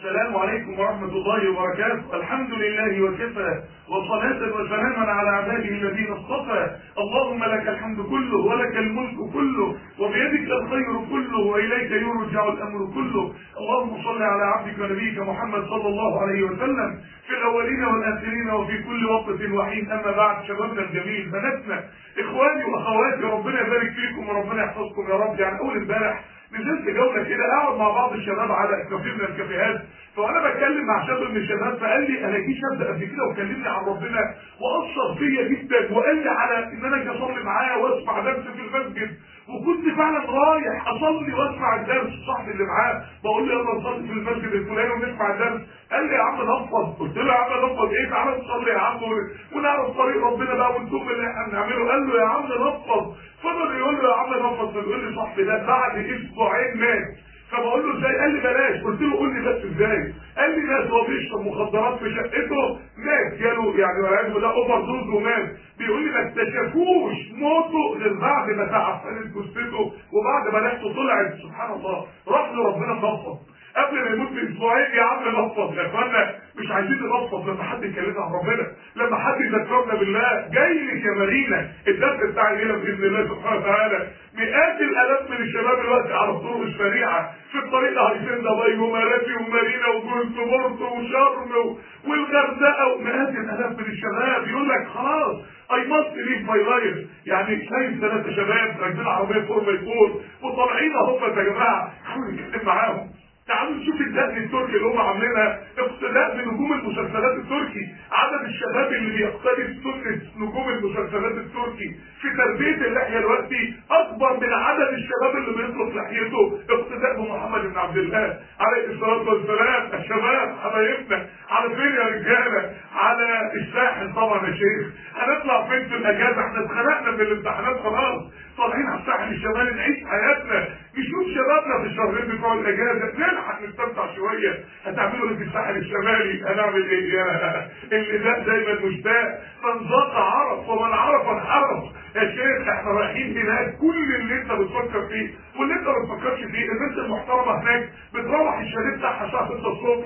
السلام عليكم ورحمة الله وبركاته الحمد لله وكفى وصلاة وسلاما على عباده الذين اصطفى اللهم لك الحمد كله ولك الملك كله وبيدك الخير كله وإليك يرجع الأمر كله اللهم صل على عبدك ونبيك محمد صلى الله عليه وسلم في الأولين والآخرين وفي كل وقت وحين أما بعد شبابنا الجميل بناتنا إخواني وأخواتي ربنا يبارك فيكم وربنا يحفظكم يا رب يعني أول امبارح نزلت جولة كده اقعد مع بعض الشباب على كافيه من الكافيهات فانا بتكلم مع شاب من الشباب فقال لي انا جه شاب قبل كده وكلمني عن ربنا واثر فيا جدا وقال لي على ان انا اجي اصلي معاه واسمع درس في المسجد وكنت فعلا رايح اصلي واسمع الدرس صاحبي اللي معاه بقول له يلا نصلي في المسجد الفلاني ونسمع الدرس قال لي يا عم نفض قلت له يا عم نفض ايه تعالى نصلي يا عم ونعرف طريق ربنا بقى ونتوب اللي احنا بنعمله قال له يا عم نفض فضل يقول له يا عم نفض فبيقول لي صاحبي ده بعد اسبوعين مات فبقول له ازاي قال لي بلاش قلت له قول لي بس ازاي قال لي ناس هو بيشرب مخدرات في شقته مات جاله يعني والعياذ بالله اوفر دوز ومات بيقول لي ما اكتشفوش موته غير بعد ما تعفنت جثته وبعد ما ريحته طلعت سبحان الله راح لربنا نفض قبل ما يموت باسبوعين يا عم نفض يا اخوانا مش عايزين نفض لما حد يكلمنا عن ربنا لما حد يذكرنا بالله جاي لك يا مارينا الدرس بتاع الليله باذن الله سبحانه وتعالى مئات الالاف من الشباب دلوقتي على الطرق السريعه في الطريق لهيفين دبي ومراسي ومارينا وجولتبورت وشرم والغردقه ومئات الالاف من الشباب يقول لك خلاص اي ماست ليف ماي لايف يعني شايف ثلاثه شباب راكبين عربيه فورمه 4 وطالعين اهم يا جماعه حاولوا نتكلم معاهم تعالوا نشوف الدقن التركي اللي هم عاملينها اقتداء بنجوم المسلسلات التركي عدد الشباب اللي بيقتدي سنة نجوم المسلسلات التركي في تربية اللحية دلوقتي اكبر من عدد الشباب اللي بيطلق لحيته اقتداء بمحمد بن عبد الله عليه الصلاة والسلام الشباب حبايبنا على فين يا رجالة على الساحل طبعا يا شيخ هنطلع فين في الاجازة احنا اتخنقنا من الامتحانات خلاص طالعين على الساحل الشمالي نعيش حياتنا نشوف شبابنا في الشهرين بتوع الاجازه نلحق نستمتع شويه هتعملوا ايه في الساحل الشمالي هنعمل ايه يا اللي ده دايما مشتاق من ذاق عرف ومن عرف انحرف يا شيخ احنا رايحين هناك كل اللي انت بتفكر فيه واللي انت ما بتفكرش فيه الناس المحترمه هناك بتروح الشاليه بتاعها الساعه 6 الصبح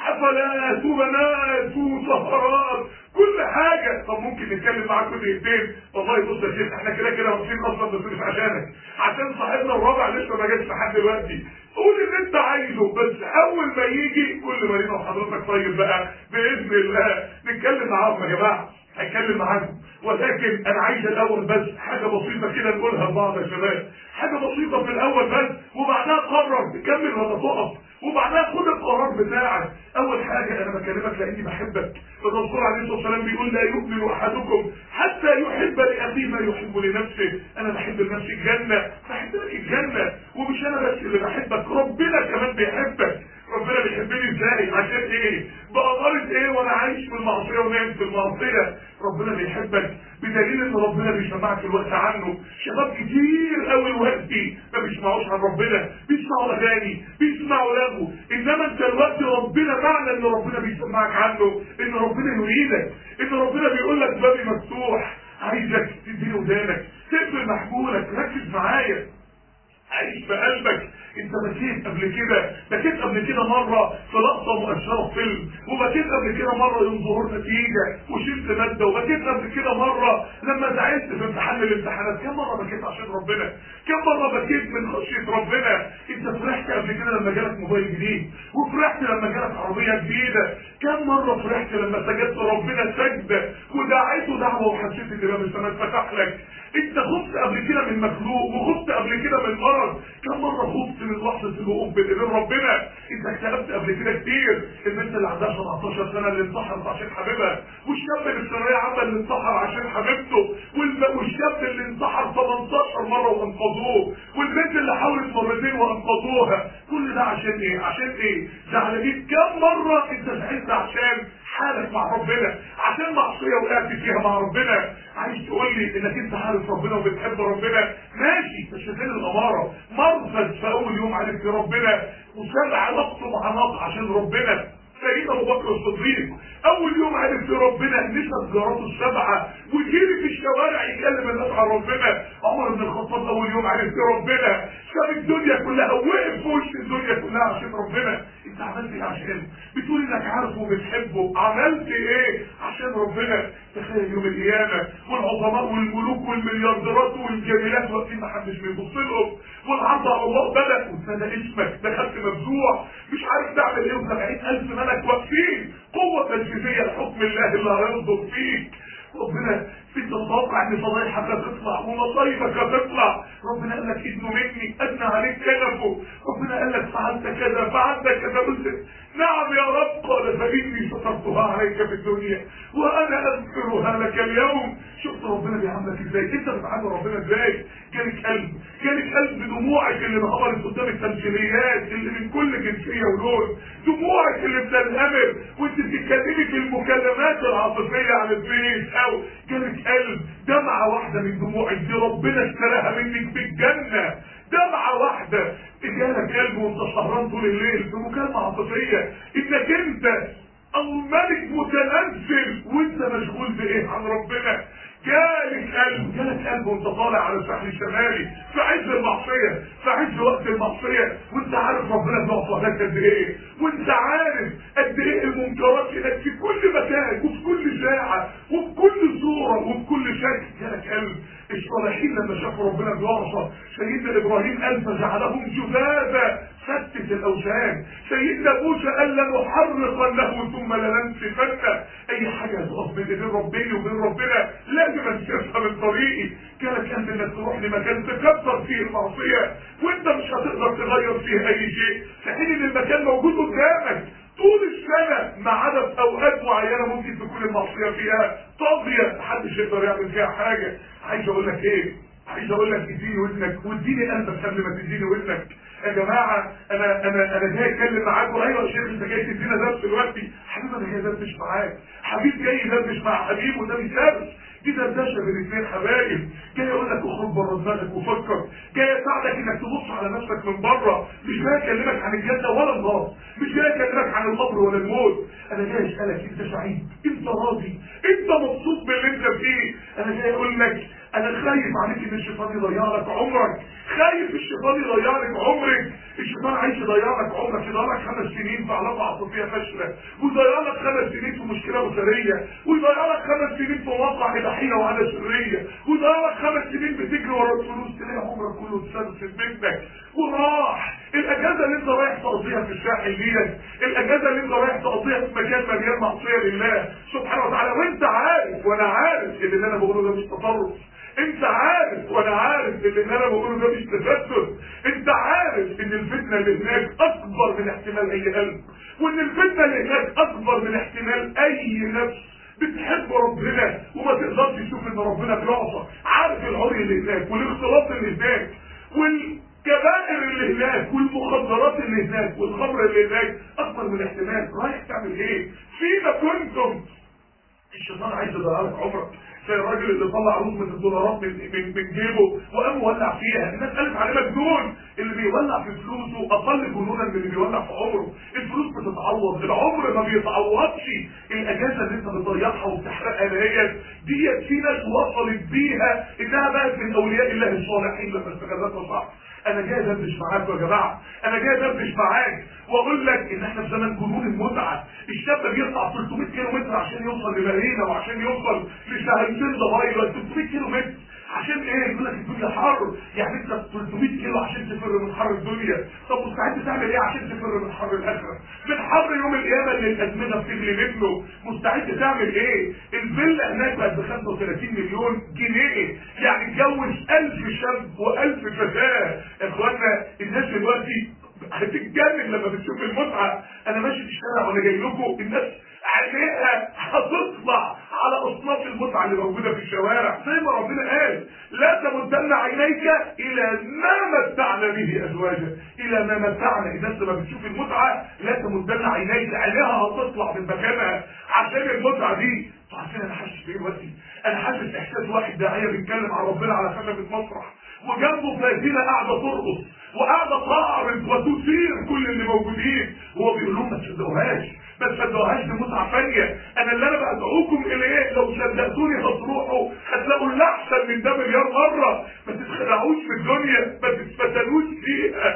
حفلات وبنات وسهرات كل حاجة طب ممكن نتكلم معاكم دقيقتين والله بص يا شيخ احنا كده كده واقفين اصلا بس مش عشانك عشان صاحبنا الرابع لسه ما جاش لحد دلوقتي قول اللي انت عايزه بس اول ما يجي كل ما لينا وحضرتك طيب بقى باذن الله نتكلم معاهم يا جماعه هتكلم معاكم ولكن انا عايز الاول بس حاجه بسيطه كده نقولها لبعض يا شباب حاجه بسيطه في الاول بس وبعدها قرر تكمل ولا تقف وبعدها خد القرار بتاعك اول حاجه انا بكلمك لاني بحبك الرسول عليه الصلاه والسلام بيقول لا يؤمن احدكم حتى يحب لاخيه ما يحب لنفسه انا بحب لنفسي الجنه بحب لك الجنه ومش انا بس اللي بحبك ربنا كمان بيحبك ربنا بيحبني ازاي عشان ايه بأمارة ايه وانا عايش في المعصية ونايم في المعصية ربنا بيحبك بدليل ان ربنا بيسمعك الوقت عنه شباب كتير قوي دلوقتي ما بيسمعوش عن ربنا بيسمعوا اغاني بيسمعوا لغو انما انت الوقت ربنا معنى ان ربنا بيسمعك عنه ان ربنا يريدك ان ربنا بيقول لك بابي مفتوح عايزك تديني ودانك تقفل محمولك ركز معايا عيش بقلبك انت بكيت قبل كده بكيت قبل كده مرة في لقطة مؤشرة في فيلم وبكيت قبل كده مرة يوم ظهور نتيجة وشلت مادة وبكيت قبل كده مرة لما زعلت في امتحان الامتحانات كم مرة بكيت عشان ربنا كم مرة بكيت من خشية ربنا انت فرحت قبل كده لما جالك موبايل جديد وفرحت لما جالك عربية جديدة كم مرة فرحت لما سجدت ربنا سجدة ودعيته دعوة وحسيت ان باب السماء فتح لك انت خفت قبل كده من مخلوق وخفت قبل كده من مرض كم مرة خفت من لحظة الوقوف بين ايدين ربنا انت اكتئبت قبل كده كتير البنت اللي عندها 17 سنة اللي انتحرت عشان حبيبها والشاب اللي في ثانوية عامة اللي انتحر عشان حبيبته والب- والشاب اللي انتحر 18 مرة وانقذوه والبنت اللي حاولت مرتين وانقذوها كل ده عشان ايه عشان ايه زعلانين كم مرة انت زعلت عشان حالك مع ربنا عشان معصيه وقعت فيها مع ربنا عايز تقول لي انك انت عارف ربنا وبتحب ربنا ماشي بس فين الاماره مرفد في اول يوم عرفت ربنا وساب علاقته مع ناقه عشان ربنا سيدنا ابو بكر الصديق اول يوم عرف في ربنا نسى جاراته السبعه وجري في الشوارع يكلم الناس عن ربنا عمر بن الخطاب اول يوم عرف في ربنا ساب الدنيا كلها وقف في وش الدنيا كلها عشان ربنا انت عملت ايه عشانه بتقول انك عارفه وبتحبه عملت ايه عشان ربنا تخيل يوم القيامه والعظماء والملوك والمليارديرات والجميلات واقفين ما حدش بيبص لهم والعرض على الله بدا واتنادى اسمك دخلت مفزوع مش عارف تعمل ايه و ألف ملك واقفين قوه تنفيذيه لحكم الله اللي هيصدر فيك ربنا في تتوقع ان فضايحك هتطلع ومصايبك هتطلع ربنا قال لك ابنه مني ادنى عليك كنفه ربنا قال لك فعلت كذا فعلت كذا قلت نعم يا رب قال فاني سترتها عليك في الدنيا وانا اذكرها لك اليوم شفت ربنا بيعاملك ازاي انت بتعامل ربنا ازاي جالك قلب جالك قلب دموعك اللي انهمرت قدام التمثيليات اللي من كل جنسيه ولون دموعك اللي بتنهمر وانت بتتكلمي في المكالمات العاطفيه على الفيس او جالك قلب دمعه واحده من دموعك دي ربنا اشتراها منك بالجنه دمعة واحدة جالك قلب وانت سهران طول الليل في مكالمة عاطفية انك انت الملك متنزل وانت مشغول بايه عن ربنا جالك قلب جالك قلب وانت طالع على الساحل الشمالي في عز المعصيه في عز وقت المعصيه وانت عارف ربنا بيقف هناك قد ايه وانت عارف قد ايه المنكرات هناك في كل مكان وفي كل ساعه وفي كل صوره وفي كل شكل جالك قلب الصالحين لما شافوا ربنا بيعصى سيدنا ابراهيم قال فجعلهم جذاذا فتت الاوثان سيدنا موسى قال لنحرقنه ثم لننسفنه اي حاجه هتقف بين ربنا وبين ربنا لازم انسفها من طريقي جالك قلب انك تروح لمكان تكبر فيه المعصيه وانت مش هتقدر تغير فيه اي شيء في حين ان المكان موجود قدامك طول السنة ما عدا في أوقات معينة ممكن تكون المعصية فيها طاغية محدش يقدر يعمل فيها حاجة عايز أقول لك إيه؟ عايز أقول لك اديني ودنك واديني قلبك قبل ما تديني ودنك يا جماعة أنا أنا أنا جاي أتكلم معاكم أيوة يا شيخ أنت جاي تدينا درس دلوقتي حبيبي أنا جاي أدردش معاك حبيب جاي يدردش مع حبيب وده مش درس دي دردشه بين اثنين حبايب جاي اقول لك اخرج بره دماغك وفكر جاي اساعدك انك تبص على نفسك من بره مش جاي اكلمك عن الجنه ولا النار مش جاي اكلمك عن القبر ولا الموت انا جاي اسالك انت سعيد انت راضي انت مبسوط باللي انت فيه انا جاي اقول لك انا خايف عليك ان الشيطان يضيع لك عمرك خايف الشيطان يضيع لك عمرك الشيطان عايز يضيع لك عمرك يضيع لك خمس سنين في علاقه عاطفيه فاشله ويضيع لك خمس سنين في مشكله اسريه ويضيع لك خمس سنين في واقع اباحيه وعاده سريه ويضيع لك خمس سنين بتجري ورا الفلوس تلاقي عمرك كله اتسلسل منك وراح الاجازه اللي انت رايح تقضيها في الساحل ديت الاجازه اللي انت رايح تقضيها في مكان مليان معصيه لله سبحانه وتعالى وانت عارف وانا عارف ان اللي انا بقوله ده مش تطرف انت عارف وانا عارف ان اللي انا بقوله ده مش تفتت انت عارف ان الفتنه اللي هناك اكبر من احتمال اي قلب وان الفتنه اللي هناك اكبر من احتمال اي نفس بتحب ربنا وما تقدرش تشوف ان ربنا بيعصى عارف العري اللي هناك والاختلاط اللي هناك والكبائر اللي هناك والمخدرات اللي هناك والخمر اللي هناك اكبر من احتمال رايح تعمل ايه فيما كنتم الشيطان عايز يضيع لك عمرك زي الراجل اللي طلع عروض من الدولارات من من, من جيبه وقام ولع فيها الناس قالت عليه مجنون اللي بيولع في فلوسه اقل جنونا من اللي بيولع في عمره الفلوس بتتعوض العمر ما بيتعوضش الاجازه اللي انت بتضيعها وبتحرقها ديت ديت في ناس وصلت بيها انها بقت من اولياء الله الصالحين لما استغلتها صح انا جاي ادردش معاكم يا جماعه انا جاي ادردش معاك واقول لك ان احنا في زمن جنون المتعه الشاب بيطلع 300 كيلو متر عشان يوصل لمارينا وعشان يوصل لشهرتين دبي 300 كيلو متر عشان ايه يقول لك الدنيا حر يعني انت 300 كيلو عشان تفر من حر الدنيا طب مستعد تعمل ايه عشان تفر من حر الاخره من حر يوم القيامه اللي الازمنه بتغلي منه مستعد تعمل ايه الفيلا هناك بقت ب 35 مليون جنيه يعني اتجوز 1000 شاب و1000 فتاه يا اخوانا الناس دلوقتي هتتجنن لما بتشوف المتعه انا ماشي في الشارع وانا جاي لكم الناس عينيها هتطلع على اصناف المتعه اللي موجوده في الشوارع زي ما ربنا قال لا تمدن عينيك الى ما متعنا به ازواجا الى ما متعنا الناس لما بتشوف المتعه لا تمدن عينيك عينيها هتطلع من مكانها عشان المتعه دي عارفين انا حاسس بايه دلوقتي انا حاسس احساس واحد داعيه بيتكلم عن ربنا على خشبه مسرح وجنبه فايزينه قاعده ترقص وقاعده تعرض وتثير كل اللي موجودين وهو بيقول لهم ما تصدقوهاش ما تصدقوهاش دي متعه ثانيه انا اللي انا بدعوكم اليه لو صدقتوني هتروحوا هتلاقوا اللي احسن من ده مليار مره ما تتخدعوش في الدنيا ما تتفتنوش فيها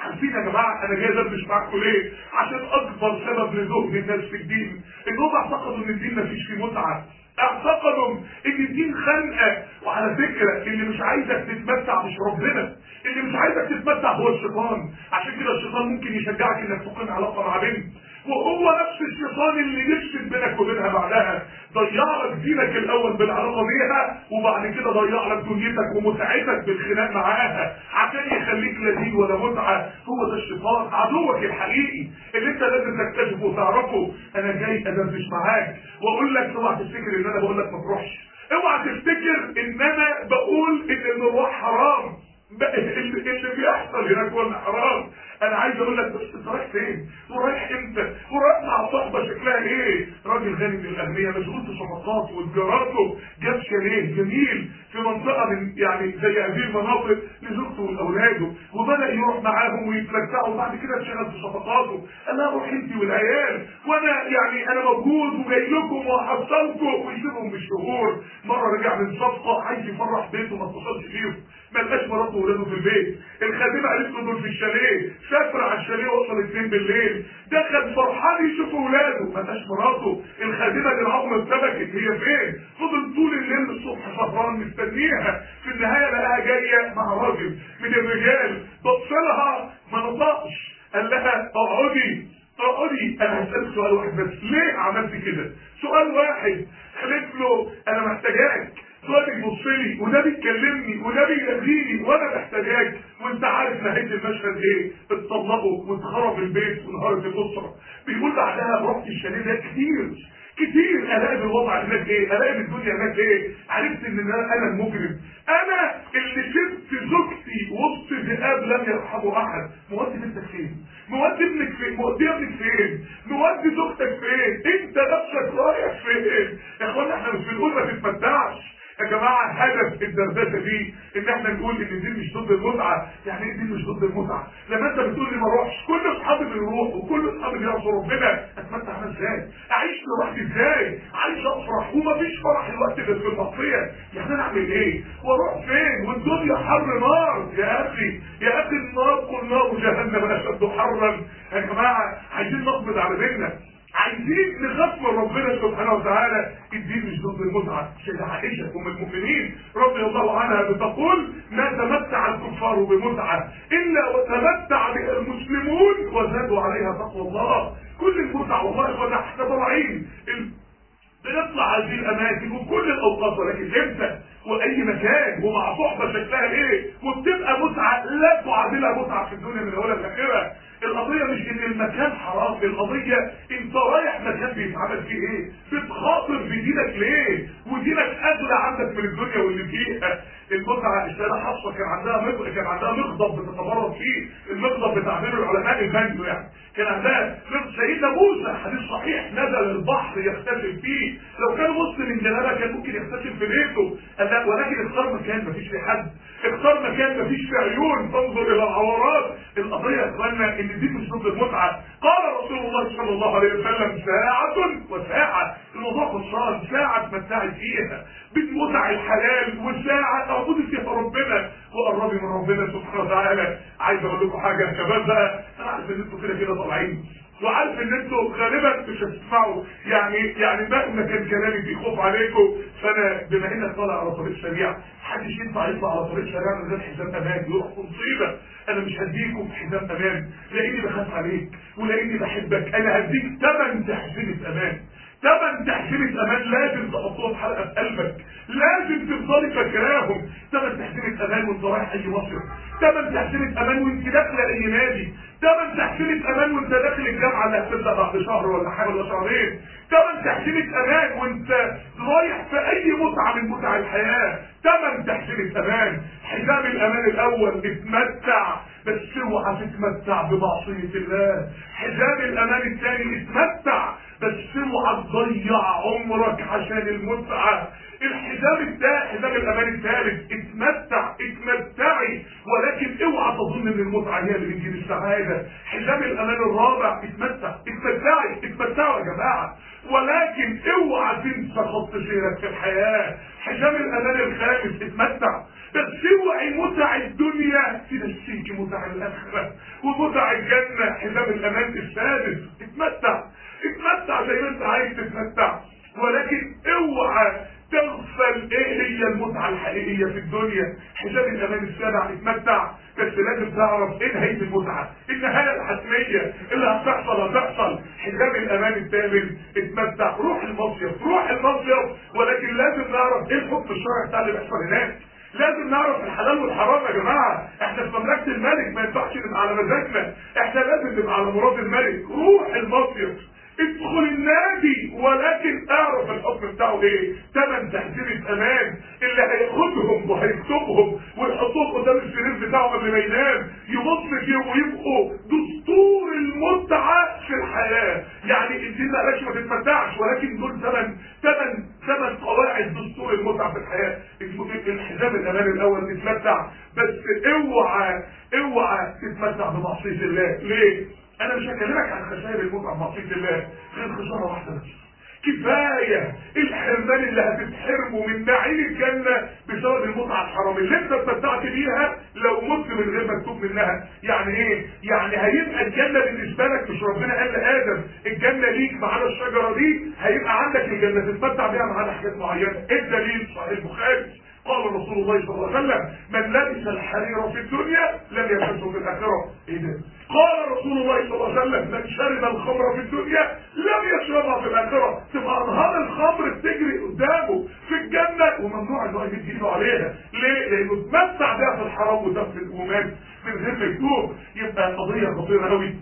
عارفين يا جماعه انا جاي ادردش معاكم ليه؟ عشان اكبر سبب لذهن الناس في الدين انهم اعتقدوا ان الدين مفيش فيه متعه اعتقدوا ان الدين خنقه وعلى فكره اللي مش عايزك تتمتع مش ربنا اللي مش عايزك تتمتع هو الشيطان عشان كده الشيطان ممكن يشجعك انك تقيم علاقه مع بنت وهو نفس الشيطان اللي يفسد بينك وبينها بعدها ضيع لك دينك الاول بالعلاقه بيها وبعد كده ضيع لك دنيتك ومتعتك بالخناق معاها عشان يخليك لا دين ولا متعه هو ده الشيطان عدوك الحقيقي اللي انت لازم تكتشفه وتعرفه انا جاي ادردش معاك واقول لك اوعى تفتكر ان انا بقول لك ما تروحش اوعى تفتكر ان انا بقول ان المروح حرام اللي, اللي بيحصل هناك ولا حرام انا عايز اقول لك بس انت رايح فين ورايح امتى ورايح مع صحبه شكلها ايه راجل غني من الاغنياء مشغول في صفقاته وتجاراته جاب شاليه جميل في منطقه من يعني زي هذه المناطق لزوجته ولاولاده وبدا يروح معاهم ويتمتعوا وبعد كده اتشغل في صفقاته قال لها روح انت والعيال وانا يعني انا موجود وجاي لكم وهحصلكم ويسيبهم بالشهور مره رجع من صفقه عايز يفرح بيته ما اتصلش بيهم ما لقاش مراته وولاده في البيت الخادمه قالت له دول في الشاليه سافر على الشاليه وصل اتنين بالليل دخل فرحان يشوف ولاده ما لقاش مراته الخادمه اللي العظمه اتسبكت هي فين فضل طول الليل الصبح سهران مستنيها في النهايه لقاها جايه مع راجل من الرجال بص لها ما نطقش قال لها اقعدي اقعدي انا هسألك سؤال واحد بس ليه عملت كده سؤال واحد قالت له انا محتاجاك ده بيبص لي وده بيكلمني وده بيناديني وانا محتاجاك وانت عارف نهايه المشهد ايه اتطلقوا واتخرب البيت وانهارت الاسره بيقول بعدها رحت الشاليه ده كتير كتير الاقي بالوضع هناك ايه الاقي بالدنيا هناك ايه عرفت ان انا انا المجرم انا اللي سبت زوجتي وسط ذئاب لم يرحمه احد مودي بنتك فين مودي ابنك فين مودي ابنك فين مودي زوجتك فين انت نفسك رايح فين يا اخوانا احنا مش بنقول ما تتمتعش يا جماعة هدف الدردشة دي ان احنا نقول ان الدين مش ضد المتعة يعني ايه الدين مش ضد المتعة لما انت بتقول لي ما اروحش كل اصحابي بيروحوا وكل اصحابي بيعصوا ربنا اتمتع انا ازاي اعيش لوحدي ازاي عايش افرح ومفيش فرح الوقت غير في المعصية يعني انا اعمل ايه واروح فين والدنيا حر نار يا اخي يا اخي النار قل نار جهنم اشد حرا يا جماعة عايزين نقبض على ديننا عايزين نخاف من ربنا سبحانه وتعالى الدين مش ضد المتعة سيدة عائشة ام المؤمنين رضي الله عنها بتقول ما تمتع الكفار بمتعة الا وتمتع بها المسلمون وزادوا عليها تقوى الله كل المتعة والله اخوانا احنا طالعين بنطلع هذه الاماكن وكل الاوقات ولكن امتى واي مكان ومع صحبه شكلها ايه وبتبقى متعه لا تعادلها متعه في الدنيا من اولها لاخرها القضيه مش ان المكان حرام القضيه انت رايح مكان بيتعمل فيه ايه بتخاطر بدينك ليه ودينك اغلى عندك من الدنيا واللي فيها المتعه السيده حفصه كان عندها مغضب كان عندها مغضب بتتمرد فيه المغضب بتعبير العلماء المنجو يعني كان عندها سيدنا موسى حديث صحيح نزل البحر يغتسل فيه لو كان وسط من جنابه كان ممكن يغتسل في بيته قال لا ولكن اختار مكان مفيش فيه حد اختار مكان مفيش فيه عيون تنظر الى العورات القضيه يا اخوانا ان دي مش ضد المتعه قال رسول الله صلى الله عليه وسلم ساعه وساعه الموضوع خلصان ساعه تمتعي فيها بالمتع الحلال وساعه تعبدي فيها ربنا وقربي من ربنا سبحانه وتعالى عايز اقول لكم حاجه يا شباب بقى انا عارف ان انتوا كده كده طالعين وعارف ان انتوا غالبا مش هتسمعوا يعني يعني مهما كان كلامي بيخوف عليكم فانا بما انك طالع على طريق سريع محدش ينفع يطلع على طريق سريع من غير حزام امان يروح في مصيبه انا مش هديكم حزام امان لاني بخاف عليك ولاني بحبك انا هديك ثمن تحزمه امان ثمن تحزمة امان لازم تحطهم حلقة في قلبك لازم تفضلي فاكراهم ثمن تحزمة امان وانت رايح اي مصيف ثمن تحزمة امان وانت داخله اي نادي ثمن تحزمة امان وانت داخل الجامعة اللي هتبدا بعد شهر ولا حاجة ولا شهرين ثمن تحزمة امان وانت رايح في اي متعة من متع الحياة ثمن تحزمة امان حزام الامان الاول اتمتع بس اوعى تتمتع بمعصية الله حزام الامان الثاني اتمتع بس اوعى تضيع عمرك عشان المتعة الحزام الثالث حزام الامان الثالث اتمتع اتمتعي ولكن اوعى تظن ان المتعة هي اللي بتجيب السعادة حزام الامان الرابع اتمتع اتمتعي اتمتعوا يا جماعة ولكن اوعى تنسى خط سيرك في الحياة حزام الامان الخامس اتمتع بس اوعي متع الدنيا تنسيك متع الاخره ومتع الجنه حزام الامان السادس اتمتع اتمتع زي ما انت عايز تتمتع ولكن اوعى تغفل ايه هي المتعه الحقيقيه في الدنيا حزام الامان السابع اتمتع بس لازم تعرف ايه نهايه المتعه النهايه الحتميه اللي هتحصل هتحصل حزام الامان الثامن اتمتع روح المصيف روح المصيف ولكن لازم نعرف ايه الحكم الشرعي بتاع اللي بيحصل هناك لازم نعرف الحلال والحرام يا جماعه احنا في مملكه الملك ما ينفعش نبقى على مزاجنا احنا لازم نبقى على مراد الملك روح المصيف ادخل النادي ولكن اعرف الحكم بتاعه ايه ثمن تحذير امان اللي هياخدهم وهيكتبهم ويحطوهم قدام السرير بتاعه قبل ما ينام يبص فيهم ويبقوا دستور المتعه في الحياه يعني الدين ما قالش ما تتمتعش ولكن دول ثمن ثمن ثمن قواعد دستور المتعه في الحياه الحزام الامان الاول تتمتع بس اوعى اوعى تتمتع بمعصيه الله ليه؟ انا مش هكلمك عن خسائر المتعه بمعصيه الله غير خساره واحده بس كفايه الحرمان اللي هتتحرموا من نعيم الجنه بسبب المتعه الحرام اللي انت استمتعت بيها لو مت من غير مكتوب منها يعني ايه؟ يعني هيبقى الجنه بالنسبه لك مش ربنا قال لادم الجنه ليك ما عدا الشجره دي هيبقى عندك الجنه تتمتع بيها ما عدا حاجات معينه ايه الدليل؟ صحيح البخاري قال رسول الله صلى الله عليه وسلم من لبس الحرير في الدنيا لم يلبسه في الاخره ايه ده قال رسول الله صلى الله عليه وسلم من شرب الخمر في الدنيا لم يشربها في الاخره تبقى انهار الخمر بتجري قدامه في الجنه وممنوع ان هو يمد ايده عليها ليه؟ لانه اتمتع بها في الحرام وتف الامومات من غير مكتوب يبقى قضيه خطيره قوي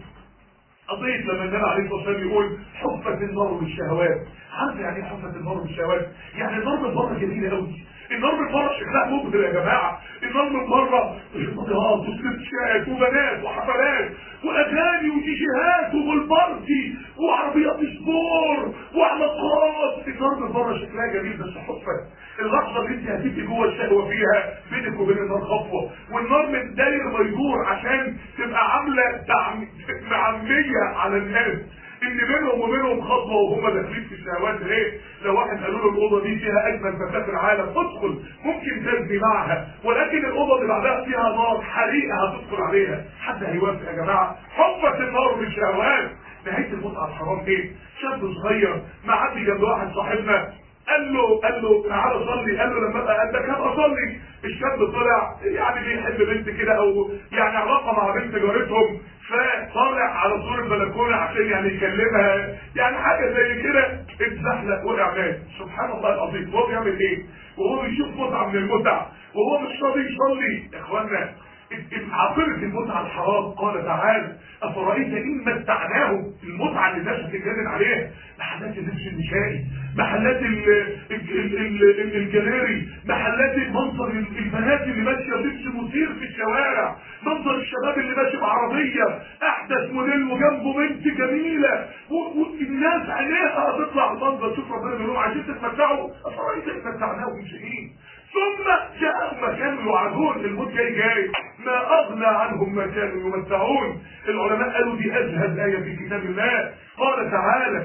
قضية لما النبي عليه الصلاة والسلام يقول حفت النار بالشهوات عارف يعني ايه حفت النار بالشهوات؟ يعني النار من بره جميلة قوي النار من بره شكلها مبهر يا جماعة النار من بره مطيات وسكتشات وبنات وحفلات واغاني وتيشيهات وبالبارتي وعربيات سبور وعلاقات النار من بره شكلها جميل بس حفت اللحظة اللي انت هتبقي جوه الشهوة فيها بينك وبين النار خطوة والنار من داير ما يدور عشان تبقى عاملة دعم معمية على الناس ان بينهم وبينهم خطوه وهم داخلين في الشهوات ليه؟ لو واحد قالوا له الاوضه دي فيها اجمل فتاه في العالم ادخل ممكن تزني معها ولكن الاوضه اللي بعدها فيها نار حريقه هتدخل عليها حد هيوافق يا جماعه حفت النار بالشهوات نهايه المتعه الحرام ايه؟ شاب صغير معدي جنب واحد صاحبنا قال له قال له تعالى صلي قال له لما ابقى قدك هبقى اصلي الشاب طلع يعني بيحب بنت كده او يعني علاقه مع بنت جارتهم فطالع على سور البلكونه عشان يعني يكلمها يعني حاجه زي كده اتزحلق وقع مات سبحان الله العظيم هو بيعمل ايه؟ وهو بيشوف متعه من المتع وهو مش راضي يصلي يا اخوانا عاصرة المتعة الحرام قال تعالى أفرأيت إن متعناهم المتعة اللي الناس بتتجنن عليها محلات اللبس النسائي محلات ال ال ال ال الجلاري محلات منظر البنات اللي ماشية لبس مثير في الشوارع منظر الشباب اللي ماشي بعربية أحدث موديل وجنبه بنت جميلة والناس عينيها هتطلع المنظر شوف ربنا بيقول عايزين تتمتعوا أفرأيت إن متعناهم شيئين ثم جاءوا ما كانوا يوعدون الموت جاي جاي ما اغنى عنهم ما كانوا يمتعون العلماء قالوا دي ازهد ايه في كتاب الله قال تعالى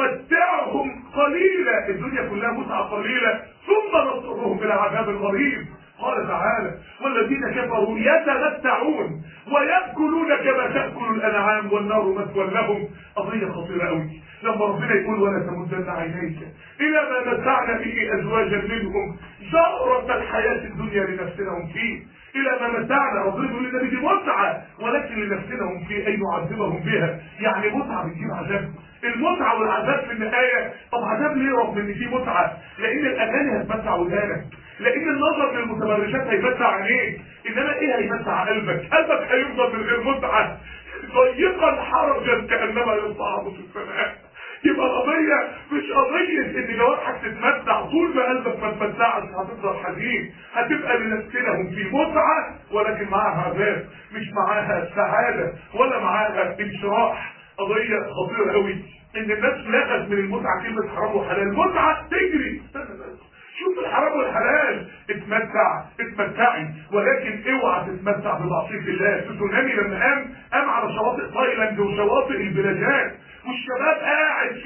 نمتعهم قليلا الدنيا كلها متعه قليله ثم نضطرهم الى عذاب غليظ قال تعالى والذين كفروا يتمتعون ويأكلون كما تأكل الأنعام والنار مثوى لهم قضية خطيرة قوي لما ربنا يقول ولا تمدن عينيك إلى ما متعنا به أزواجا منهم زهرة الحياة الدنيا لنفسنهم فيه إلى ما متعنا ربنا يقول لنا دي متعة ولكن لنفسنهم فيه أي نعذبهم بها يعني متعة بتجيب عذاب المتعة والعذاب في النهاية طب عذاب ليه رغم ان في متعة لان الاغاني هتمتع ودانك لان النظر للمتبرجات هيمتع عينيك انما ايه هيمتع قلبك قلبك هيفضل من غير متعة ضيقا حرجا كانما يصعد في السماء يبقى قضية مش قضية ان جوارحك تتمتع طول ما قلبك ما تمتعش هتفضل حزين هتبقى لنفسنهم في متعة ولكن معاها عذاب مش معاها سعادة ولا معاها انشراح قضية خطيرة قوي ان الناس لغت من المتعة كلمة حرام وحلال متعة تجري استنى بس شوف الحرام والحلال اتمتع اتمتعي ولكن اوعى تتمتع بمعصيه الله تسونامي لما قام قام على شواطئ تايلاند وشواطئ البلاجات والشباب قاعد في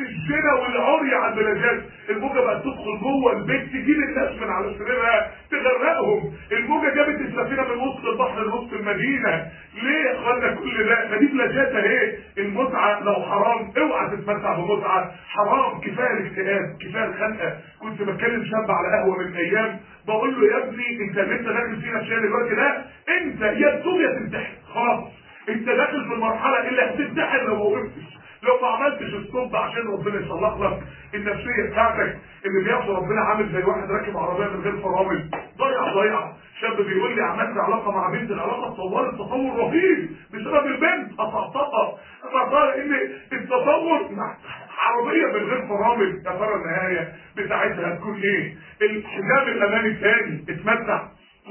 الزنا والعري على البلاجات الموجه بقت تدخل جوه البيت تجيب الناس من على سريرها تغرقهم الموجه جابت السفينه من وسط البحر لوسط المدينه ليه يا اخوانا كل ده ما دي بلاجات اهي المتعه لو حرام اوعى تتمتع بمتعه حرام كفايه الاكتئاب كفايه الخنقه كنت بتكلم شاب على قهوه من ايام بقول له يا ابني انت اللي انت داخل فيه نفسيا دلوقتي ده انت يا تتوب يا تنتحر خلاص انت داخل في المرحله اللي هتنتحر لو ما وقفتش لو ما عملتش الصب عشان ربنا يصلح لك النفسيه بتاعتك اللي بياخد ربنا عامل زي واحد راكب عربيه من غير فرامل ضيع ضيع شاب بيقول لي عملت علاقه مع بنت العلاقه اتطورت تطور رهيب بسبب البنت قطعتها قطعتها لان التطور مع عربيه من غير فرامل يا ترى النهايه بتاعتها هتكون ايه؟ الحجاب الامامي الثاني اتمتع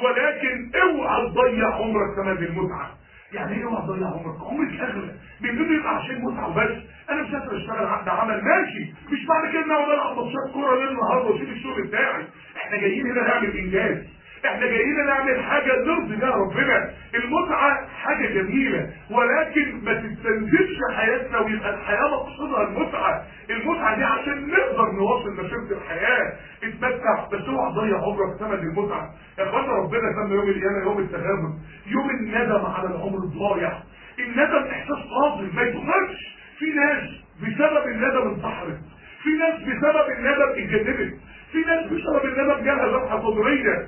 ولكن اوعى تضيع عمرك ثمن المتعه يعني ايه اوعى تضيع عمرك؟ عمرك اغلى بيقولوا يبقى عشان متعه بس انا مسافر اشتغل عقد عمل ماشي مش بعد كده ان انا بلعب ماتشات كوره ليل نهار واسيب الشغل بتاعي احنا جايين هنا نعمل انجاز احنا جايين نعمل حاجة نرضي بيها ربنا المتعة حاجة جميلة ولكن ما تستنزفش حياتنا ويبقى الحياة مقصودها المتعة المتعة دي عشان نقدر نواصل مسيرة الحياة اتمتع بس اوعى تضيع عمرك ثمن المتعة يا اخوانا ربنا سمى يوم القيامة يوم التغابن يوم الندم على العمر الضايع الندم احساس قاضي ما يتغيرش في ناس بسبب الندم انتحرت في ناس بسبب الندم اتجنبت في ناس بسبب الندم جالها ذبحة صدرية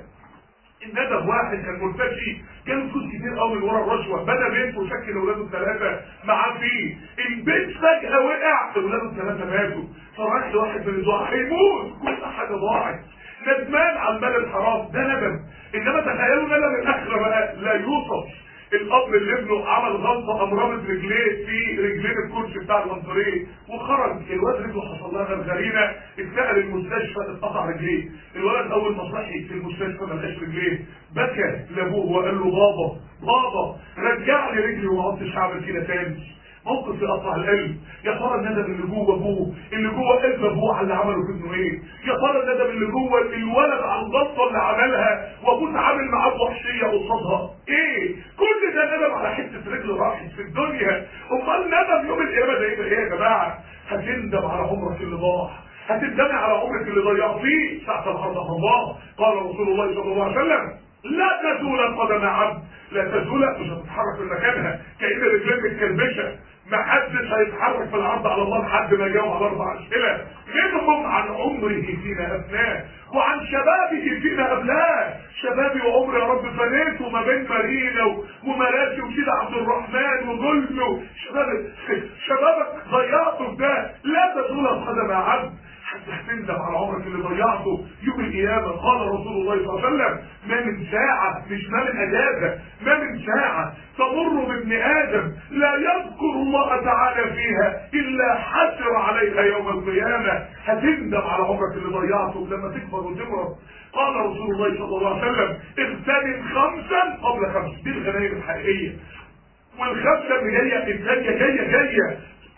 الندم واحد كان مرتشي جاله فلوس كتير قوي من ورا الرشوه بنى بيت وشكل اولاده الثلاثه معاه فيه البيت فجاه وقع اولاده الثلاثه ماتوا فراح لواحد من الدعاء هيموت كل حاجه ضاعت ندمان على المال الحرام ده ندم انما تخيلوا ندم الاخره بقى لا يوصف الاب اللي ابنه عمل غلطه قام رابط رجليه في رجلين الكرسي بتاع الانتريه وخرج الواد رجله حصل لها غرغرينه اتنقل المستشفى اتقطع رجليه الولد اول ما صحي في المستشفى ما لقاش رجليه بكى لابوه وقال له بابا بابا رجع لي رجلي وما عدتش هعمل كده تاني موقف يقطع القلب يا ترى الندم اللي جوه ابوه اللي جوه قلب ابوه على اللي عمله في ابنه ايه يا ترى الندم اللي جوه الولد على الغلطه اللي عملها وابوه اتعامل معاه وحشيه قصادها ايه كل ده ندم على حته رجل راحت في الدنيا امال ندم يوم القيامه ده ايه يا جماعه هتندم على عمرك اللي ضاع هتندم على عمرك اللي ضيعتيه ساعه الارض الله قال رسول الله صلى الله عليه وسلم لا تزول قدم عبد لا تزول مش هتتحرك من مكانها كأن رجلين متكلبشة ما حدش هيتحرك في العرض على الله لحد ما يجاوب على اربع اسئله منهم عن عمره فينا افناه وعن شبابه فينا ابلاه شبابي وعمري يا رب فنيته ما بين مارينا ومراسي وسيد عبد الرحمن وجلمه شباب شبابك ضيعته في ده لا تزول قدم عبد حتى هتندم على عمرك اللي ضيعته يوم القيامة قال رسول الله صلى الله عليه وسلم ما من ساعة مش ما من أجازة ما من ساعة تمر بابن آدم لا يذكر الله تعالى فيها إلا حسر عليها يوم القيامة هتندم على عمرك اللي ضيعته لما تكبر وتمرض قال رسول الله صلى الله عليه وسلم اغتنم خمسا قبل خمس دي الغنايم الحقيقية والخمسة اللي جاية الثانية جاية جاية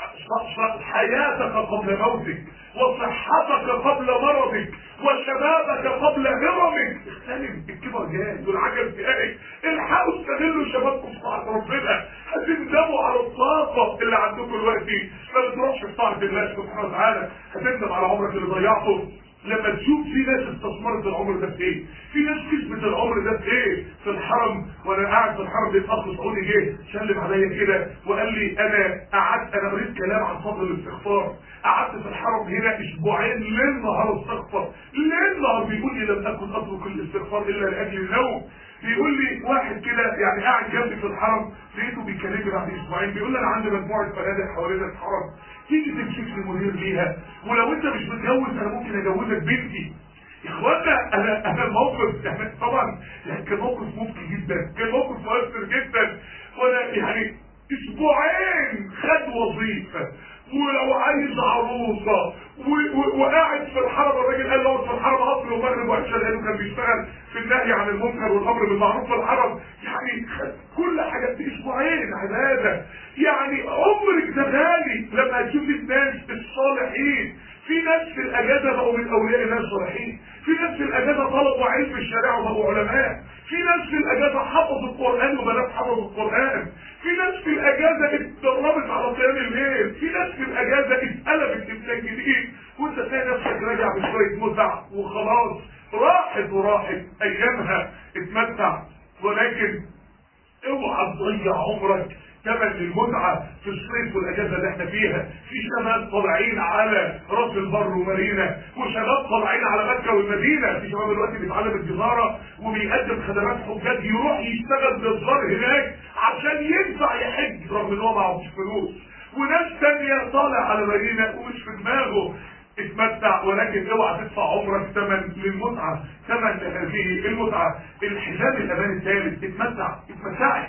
حياتك قبل موتك وصحتك قبل مرضك وشبابك قبل هرمك اغتنم الكبر جاي والعجل جاي الحقوا استغلوا شبابكم في طاعه ربنا هتندموا على الطاقه اللي عندكم دلوقتي ما بتروحش في طاعه الله سبحانه وتعالى هتندم على عمرك اللي ضيعته لما تشوف في ناس استثمرت العمر ده في ايه في ناس كسبت العمر ده في ايه في الحرم وانا قاعد في الحرم لقيت اخ سعودي جه سلم عليا كده وقال لي انا قعدت انا قريت كلام عن فضل الاستغفار قعدت في الحرم هنا اسبوعين ليل نهار استغفر ليل نهار بيقول لي لم اكن اترك الاستغفار الا لاجل النوم بيقول لي واحد كده يعني قاعد جنبي في الحرم لقيته بيكلمني بعد اسبوعين بيقول لي انا عندي مجموعه فنادق حوالين الحرم تيجي تمسك لي مدير ليها ولو انت مش متجوز انا ممكن اجوزك بنتي يا اخوانا انا انا الموقف يعني طبعا يعني كان موقف ممكن جدا كان موقف مؤثر جدا وانا يعني اسبوعين خد وظيفه ولو عايز عروسه وقاعد في الحرم الراجل قال له في الحرم اصل ومغرب وعشاء لانه كان بيشتغل في النهي عن المنكر والامر بالمعروف في الحرم يعني كل حاجه في اسبوعين عباده يعني عمرك ده غالي لما تشوف الناس الصالحين في ناس في الاجازه بقوا من اولياء الله الصالحين في ناس في الاجازه طلبوا علم الشريعه وبقوا علماء في ناس في الاجازه حفظوا القران وبنات حفظوا القران في ناس في الاجازه اتدربت على قيام الليل في ناس في الاجازه اتقلبت تمسك بشويه متع وخلاص راحت وراحت ايامها اتمتع ولكن اوعى تضيع عمرك ثمن للمتعة في الصيف والاجازة اللي احنا فيها في شباب طالعين على راس البر ومارينا وشباب طالعين على مكة والمدينة في شباب دلوقتي بيتعلم الجزارة وبيقدم خدمات حجاج يروح يشتغل جزار هناك عشان ينفع يحج رغم ان هو معهوش فلوس وناس تانية طالع على مارينا ومش في دماغه اتمتع ولكن اوعى تدفع عمرك ثمن للمتعة ثمن لهذه المتعة الحزام الامان الثالث اتمتع اتمتعي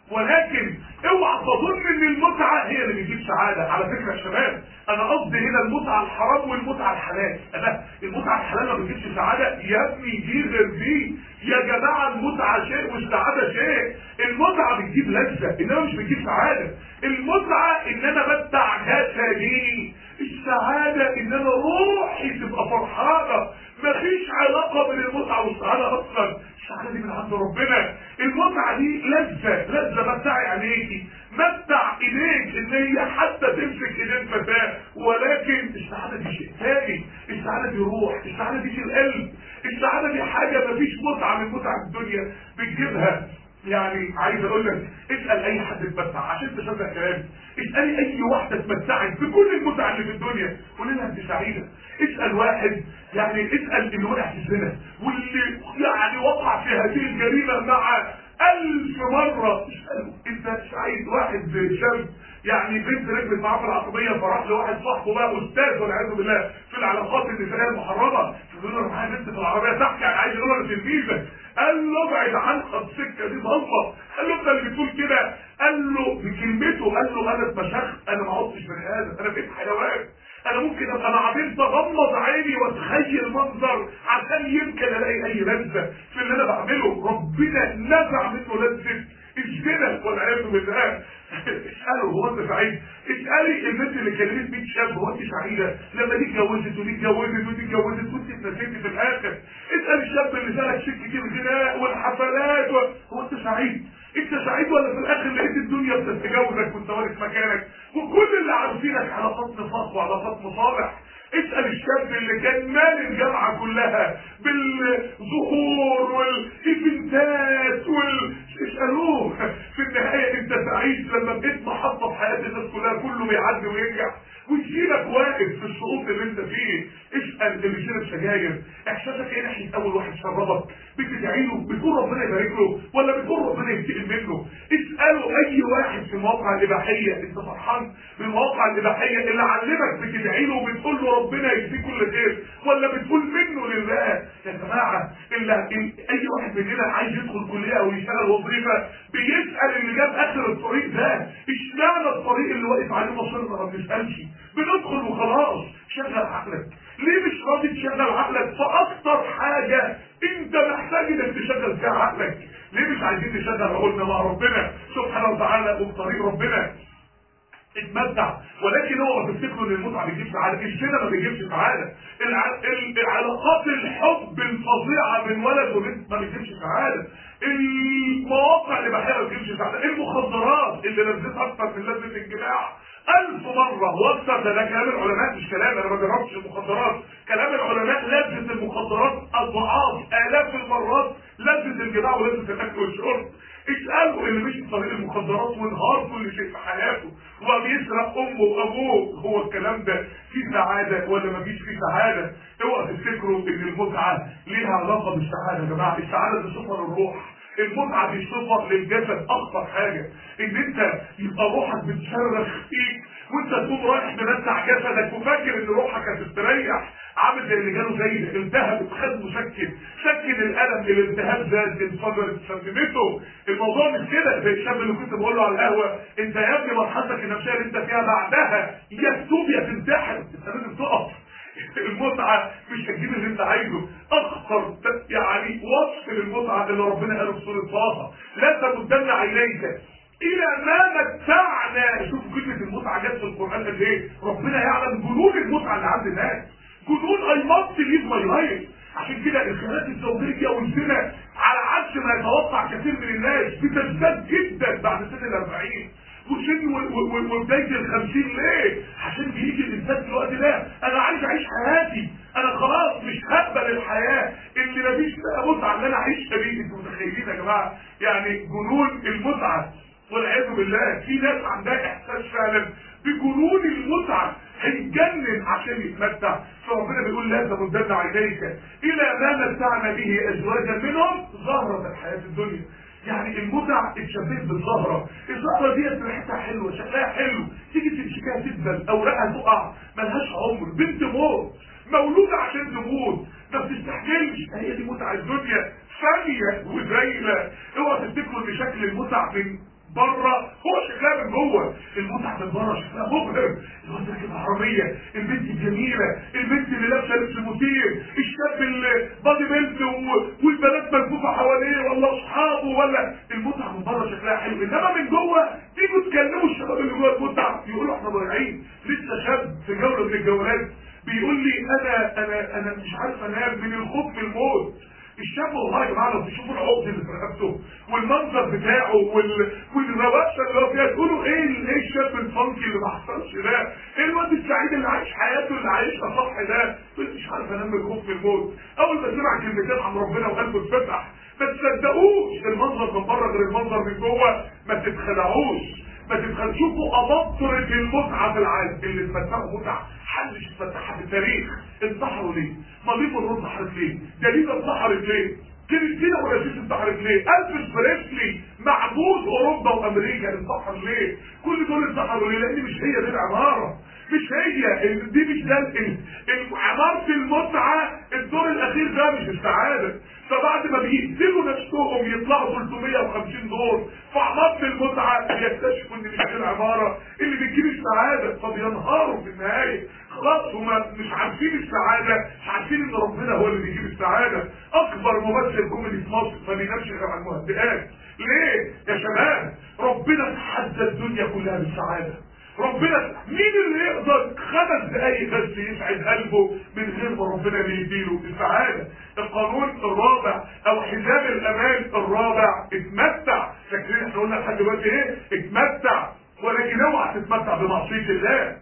ولكن اوعى تظن ان المتعة هي اللي بتجيب سعادة على فكرة يا شباب انا قصدي هنا المتعة الحرام والمتعة الحلال انا المتعة الحلال ما بتجيبش سعادة يا ابني دي غير دي يا جماعة المتعة شيء والسعادة شيء المتعة بتجيب لذة انما مش بتجيب سعادة المتعة ان انا بتع جسدي السعادة ان انا روحي تبقى فرحانة مفيش علاقة بين المتعة والسعادة اصلا السعادة دي من عند ربنا المتعة دي لذة لذة متعي عليكي متع ايديك ان هي حتى تمسك ايدين فتاة ولكن السعادة دي شيء تاني السعادة دي روح السعادة دي في القلب السعادة دي حاجة مفيش متعة من متع الدنيا بتجيبها يعني عايز اقول لك اسال اي حد اتمتع عشان تصدق كلامي اسالي اي واحده اتمتعت بكل المتع اللي في الدنيا قول لها انت سعيده اسال واحد يعني اسال اللي وقع في الزنا واللي يعني وقع في هذه الجريمه مع ألف مرة اسأله انت سعيد واحد شاب يعني بنت ركبت معاه في العربية فراح لواحد صاحبه بقى استاذ والعياذ بالله في العلاقات النسائية المحرمة فبيقول له معايا بنت في العربية تحكي يعني عايز يقول له تلميذك قال له ابعد عنها السكة دي ضلمة قال له انت اللي بتقول كده قال له بكلمته قال له انا اتمشخت انا ما عدتش بني ادم انا بقيت حيوان انا ممكن ابقى مع بنت اغمض عيني واتخيل منظر عشان يمكن الاقي اي لذه في اللي انا بعمله ربنا نزع منه لذه الزنا والعياذ بالله اساله هو انت سعيد اسالي البنت اللي كلمت 100 شاب هو انت سعيده لما دي اتجوزت ودي اتجوزت ودي اتجوزت وانت اتنسيتي في الاخر اسال الشاب اللي سالك شك كتير الغناء والحفلات و... هو انت سعيد انت سعيد ولا في الاخر لقيت الدنيا بتتجوزك وانت واقف مكانك وكل اللي عارفينك علاقات نفاق وعلاقات مصالح اسأل الشاب اللي كان مال الجامعة كلها بالظهور والايفنتات وال... اسألوه في النهاية انت سعيد لما بقيت محطة في حياة الناس كلها كله بيعدي وينجح وتجيلك واقف في الشروط اللي انت فيه اسأل اللي بيشرب سجاير احساسك ايه ناحية اول واحد شربك بتدعي له بتقول ربنا يبارك له ولا بتقول ربنا ينتقم منه اسألوا اي واحد في المواقع الاباحية انت فرحان بالمواقع الاباحية اللي علمك بتدعي له وبتقول له ربنا يجزيه كل خير ولا بتقول منه لله يا جماعة اللي اي واحد مننا عايز يدخل كلية او يشتغل وظيفة بيسأل اللي جاب اخر الطريق ده اشمعنى الطريق اللي واقف عليه مصيرنا ما بنسألش بندخل وخلاص شغل عقلك ليه مش راضي تشغل عقلك في اكتر حاجة انت محتاج انك تشغل فيها عقلك ليه مش عايزين نشغل عقولنا مع ربنا سبحانه وتعالى وبطريق ربنا اتمتع ولكن هو ما تفتكروا ان المتعه بتجيب سعاده الزنا ما بيجيبش سعاده الع... العلاقات الحب الفظيعه من ولد وبنت ما بتجيبش سعاده المواقع اللي بحيها ما بتجيبش سعاده المخدرات اللي لذت اكتر من لذه الجماع ألف مرة واكثر ده, ده كلام العلماء مش كلام انا ما جربتش المخدرات كلام العلماء لذة المخدرات اضعاف الاف المرات لذة الجماع ولذة الاكل والشرب اسألوا اللي مشي في طريق المخدرات وانهار كل شيء في حياته وبيسرق امه وابوه هو الكلام ده فيه سعادة ولا ما فيش فيه سعادة اوعى تفتكروا ان المتعة ليها علاقة بالسعادة يا جماعة السعادة دي صفة للروح المتعة دي صفة للجسد اخطر حاجة ان انت يبقى روحك بتشرخ فيك وانت تقوم رايح تمتع جسدك وفاكر ان روحك هتستريح عامل زي اللي جاله زي التهب خد مسكن سكن الالم الالتهاب زاد انفجرت سممته الموضوع مش كده زي الشاب اللي كنت بقول له على القهوه انت يا ابني مرحلتك النفسيه اللي انت فيها بعدها يا تتوب يا تنتحر انت لازم تقف المتعة مش هتجيب اللي انت عايزه اخطر يعني وصف للمتعة اللي ربنا قاله في سورة طه لا تمدن عينيك الى ما متعنا شوفوا كلمة المتعة جت في القرآن قد ايه ربنا يعلم جنون المتعة اللي عند الناس جنون اي ماست ليف ماي لايف عشان كده الخيانات الزوجية والزنا على عكس ما يتوقع كثير من الناس بتزداد جدا بعد سن الاربعين وسن وبداية الخمسين ليه؟ عشان بيجي الانسان في الوقت ده انا عايز اعيش حياتي انا خلاص مش هقبل الحياه اللي مفيش فيها متعه اللي انا عايشها دي انتوا متخيلين يا جماعه يعني جنون المتعه والعياذ بالله في ناس عندها احساس فعلا بجنون المتعه هيتجنن عشان يتمتع فربنا بيقول لا تمدن عينيك الى ما متعنا به ازواجا منهم زهره الحياه الدنيا يعني المتع اتشبهت بالزهره الزهره ديت ريحتها حلوه شكلها حلو تيجي تمسكها تدبل اوراقها تقع ملهاش عمر بنت موت مولوده عشان تموت ما بتستحملش هي دي متع الدنيا ثانيه وزايله اوعى تفتكروا ان شكل المتع من بره هو شكلها من جوه المتعه من بره شكلها مبهر الواد راكب عربيه البنت الجميله البنت اللي لابسه لبس مثير الشاب اللي بادي بيلت و- والبنات ملفوفه حواليه ولا اصحابه ولا المتعه من بره شكلها حلو انما من جوه تيجوا تكلموا الشباب اللي جوه المتعه يقولوا احنا ضايعين لسه شاب في جوله من الجولات بيقول لي انا انا انا مش عارف انام من الخوف من الموت الشاب والله يا جماعه لو تشوفوا العقد اللي في رقبته والمنظر بتاعه وال... والروشه اللي هو فيها تقولوا ايه ال- ايه الشاب الفانكي اللي ما حصلش ده؟ ايه الواد السعيد اللي عايش حياته اللي عايشها صح ده؟ تقول مش عارف انام من الخوف من الموت اول ما سمع كلمتين عن ربنا وقلبه اتفتح ما تصدقوش المنظر من بره غير المنظر من جوه ما تتخدعوش ما تتخيل شوفوا ابطرة المتعة في العالم اللي اتمتعوا متعة محدش اتمتعها في التاريخ انتحروا ليه؟ مضيف الروم انتحرت ليه؟ دليلة انتحرت ليه؟ كريستينا وناسيس انتحرت ليه؟ الفيس بريسلي معبود اوروبا وامريكا انتحر ليه؟ كل دول انتحروا ليه؟ لان مش هي دي العمارة مش هي ال- دي مش ده ال- ال- عمارة المتعة الدور الاخير ده مش السعادة فبعد ما بيقتلوا نفسهم يطلعوا 350 دور في عمارة المتعة بيكتشفوا ان مش دي العمارة اللي بتجيب السعادة فبينهاروا في النهاية خلاص هما مش عارفين السعادة مش عارفين ان ربنا هو اللي بيجيب السعادة اكبر ممثل كوميدي في مصر ما بينامش غير على المهدئات ليه يا شباب ربنا تحدى الدنيا كلها بالسعادة ربنا مين اللي يقدر خمس دقايق بس يسعد قلبه من غير ما ربنا اللي يديله السعادة القانون الرابع او حزام الامان الرابع اتمتع فاكرين احنا قلنا لحد دلوقتي ايه اتمتع ولكن اوعى تتمتع بمعصية الله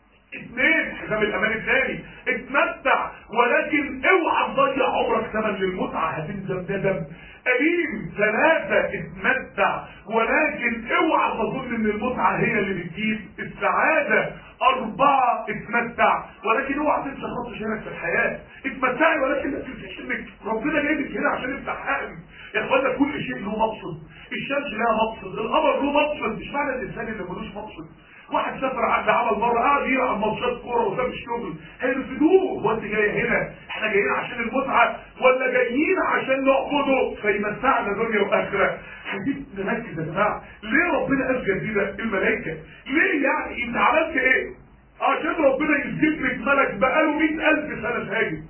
اثنين حزام الامان الثاني اتمتع ولكن اوعى تضيع عمرك ثمن للمتعه هتندم ندم أليم ثلاثة اتمتع ولكن اوعى تظن ان المتعة هي اللي بتجيب السعادة أربعة اتمتع ولكن اوعى تنسى خط شهرك في الحياة اتمتعي ولكن ما تنسيش انك ربنا جايبك هنا عشان امتحان يا اخوانا كل شيء له مقصد الشمس لها مقصد القمر له مقصد مش معنى الانسان اللي ملوش مقصد واحد سافر عقد عمل مره قاعد يلعب ماتشات كوره وساب الشغل هيرفدوه هو انت جاي هنا احنا جايين عشان المتعه ولا جايين عشان نعبده فيمتعنا دنيا واخره عايزين نركز يا جماعه ليه ربنا اسجد بينا الملائكه ليه يعني انت عملت ايه عشان ربنا يسجد لك ملك بقاله 100000 سنه ساجد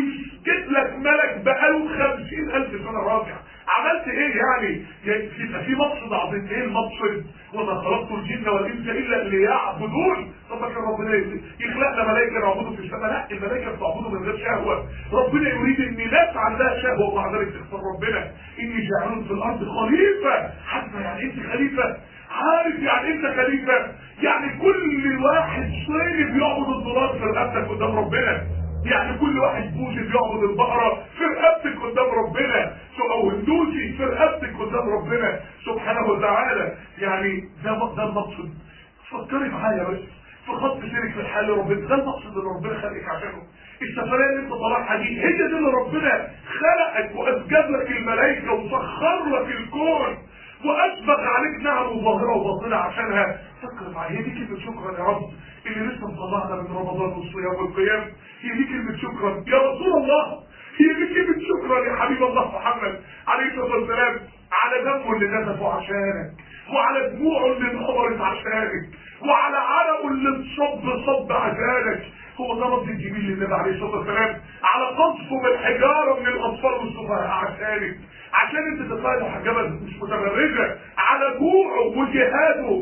ويسجد لك ملك بقاله 50000 سنه راجع عملت ايه يعني يعني يبقى في مقصد عظيم ايه المقصد وما خلقت الجن والانس الا ليعبدون طب ما كان ربنا يخلقنا ملائكه نعبده في السماء لا الملائكه بتعبده من غير شهوه ربنا يريد ان ناس عندها شهوه ومع ذلك تختار ربنا اني جاعل في الارض خليفه حتى يعني انت خليفه عارف يعني انت خليفه يعني كل واحد صيني بيعبد الدولار في رقبتك قدام ربنا يعني كل واحد بوذي بيعبد البقرة في رقبتك قدام ربنا او هندوسي في رقبتك قدام ربنا سبحانه وتعالى يعني ده ده المقصد فكري معايا بس في خط سيرك في الحال ربنا ده المقصد اللي ربنا خلقك عشانه السفرية اللي انت طالعها دي هي دي اللي ربنا خلقك واسجد لك الملائكة وسخر لك الكون واسبغ عليك نعم ظاهرة وباطنة عشانها فكر معايا هي دي كلمة شكرا يا رب اللي لسه مطلعنا من رمضان والصيام والقيام هي دي كلمة شكرا يا رسول الله هي دي كلمة شكرا يا حبيب الله محمد عليه الصلاة والسلام على دمه اللي نزفه عشانك وعلى دموعه اللي انهمرت عشانك وعلى عرقه اللي انصب صب عشانك هو ده رد الجميل للنبي عليه الصلاه والسلام على قصفه بالحجاره من الاطفال والسفهاء عشانك عشان انت تطلع محجبه مش متبرجه على جوعه وجهاده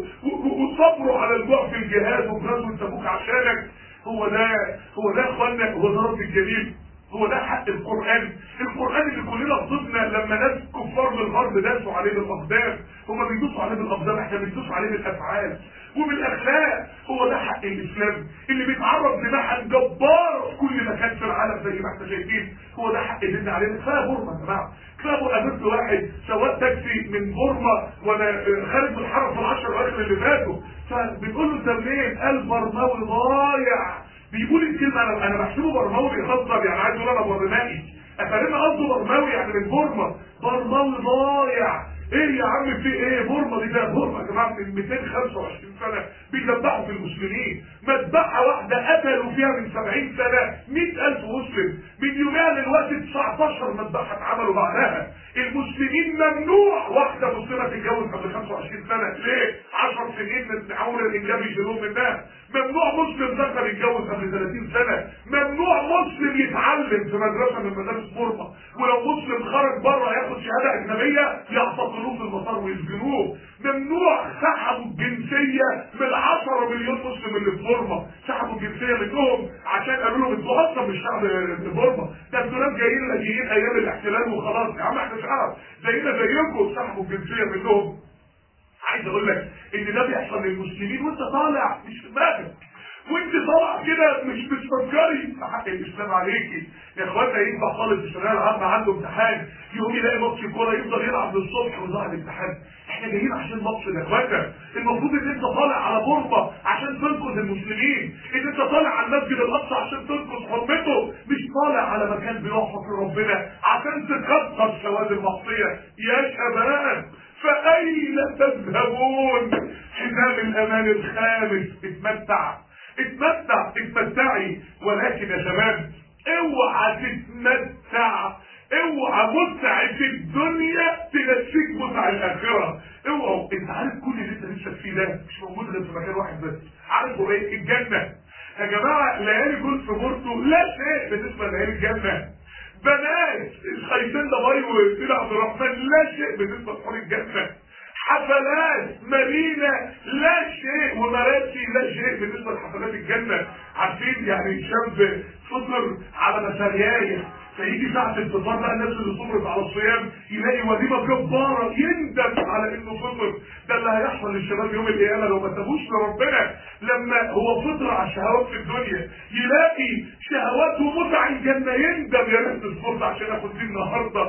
وصبره على الجوع في الجهاد وفي غزوه تبوك عشانك هو ده هو ده يا اخوانا هو ده رد الجميل هو ده حق القرآن القرآن اللي كلنا غضبنا لما ناس كفار من الغرب داسوا عليه بالأقدام هما بيدوسوا عليه بالأقدام احنا بندوس عليه بالأفعال وبالأخلاق هو ده حق الإسلام اللي بيتعرض لمحن جبار في كل مكان في العالم زي ما احنا شايفين هو ده حق اللي علينا كفايه بورما يا جماعه كفايه قابلت واحد سواق تاكسي من بورما وانا خارج من الحرم في العشر الاواخر اللي فاتوا فبنقول له انت منين؟ قال برماوي ضايع بيقول الكلمه انا انا بحسبه برماوي بيهزر يعني عايز يقول انا برمائي افهمنا قصده برماوي يعني من بورما برماوي ضايع ايه يا عم في ايه بورما دي ده بورما يا جماعه من 225 سنه بيذبحوا في المسلمين مذبحه واحده قتلوا فيها من 70 سنه 100000 مسلم من يومها للوقت 19 مذبحه اتعملوا بعدها المسلمين ممنوع واحده مسلمه تتجوز قبل 25 سنه ليه 10 سنين من عمر الانجاب يشيلوه منها ممنوع مسلم ذكر يتجوز قبل 30 سنه ممنوع مسلم يتعلم في مدرسه من مدارس بورما ولو مسلم خرج بره ياخد شهاده اجنبيه يعتقلوه في المطار ويسجنوه ممنوع سحبوا الجنسيه من 10 مليون مسلم اللي في بورما سحبوا الجنسيه منهم عشان قالوا لهم انتوا اصلا مش شعب بورما ده انتوا ناس جايين لاجئين ايام الاحتلال وخلاص يا عم احنا شعب زينا زيكم سحبوا الجنسيه منهم عايز اقول لك ان ده بيحصل للمسلمين وانت طالع مش في دماغك وانت طالع كده مش بتفكري حق الاسلام عليكي يا اخوانا يذبح طالب في الثانويه العامه عنده امتحان يقوم يلاقي ماتش كوره يفضل يلعب للصبح ويضيع الامتحان احنا جايين عشان ماتش يا اخوانا المفروض ان انت طالع على بورما عشان تنقذ المسلمين ان انت طالع على المسجد الاقصى عشان تنقذ حرمته مش طالع على مكان بيعصى في ربنا عشان تكسر سواد المعصيه يا شباب فأين تذهبون حزام الأمان الخامس اتمتع اتمتع اتمتعي ولكن يا شباب اوعى تتمتع اوعى متعة الدنيا تنسيك متع الآخرة اوعى انت عارف كل اللي انت نفسك فيه ده مش موجود غير في مكان واحد بس عارفه ايه الجنة يا جماعة ليالي جولف بورتو لا شيء بالنسبة ليالي الجنة بنات الخيسين دبي وسيد عبد الرحمن لا شيء بالنسبه لحور الجنه حفلات مارينا لا شيء ومراسي لا شيء بالنسبه لحفلات الجنه عارفين يعني شاب فطر على مساريايه فيجي ساعة الفطار بقى الناس اللي صبرت على الصيام يلاقي وليمة جبارة يندم على انه فطر ده اللي هيحصل للشباب يوم القيامة لو ما تابوش لربنا لما هو فطر على الشهوات في الدنيا يلاقي شهوات ومتع الجنة يندم يا ريت الصبر عشان اخد دي النهارده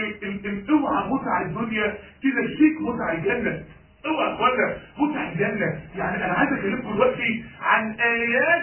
اوعى متع الدنيا تنسيك متع الجنة اوعى اخوانا متع الجنة يعني انا عايز اكلمكم دلوقتي عن ايات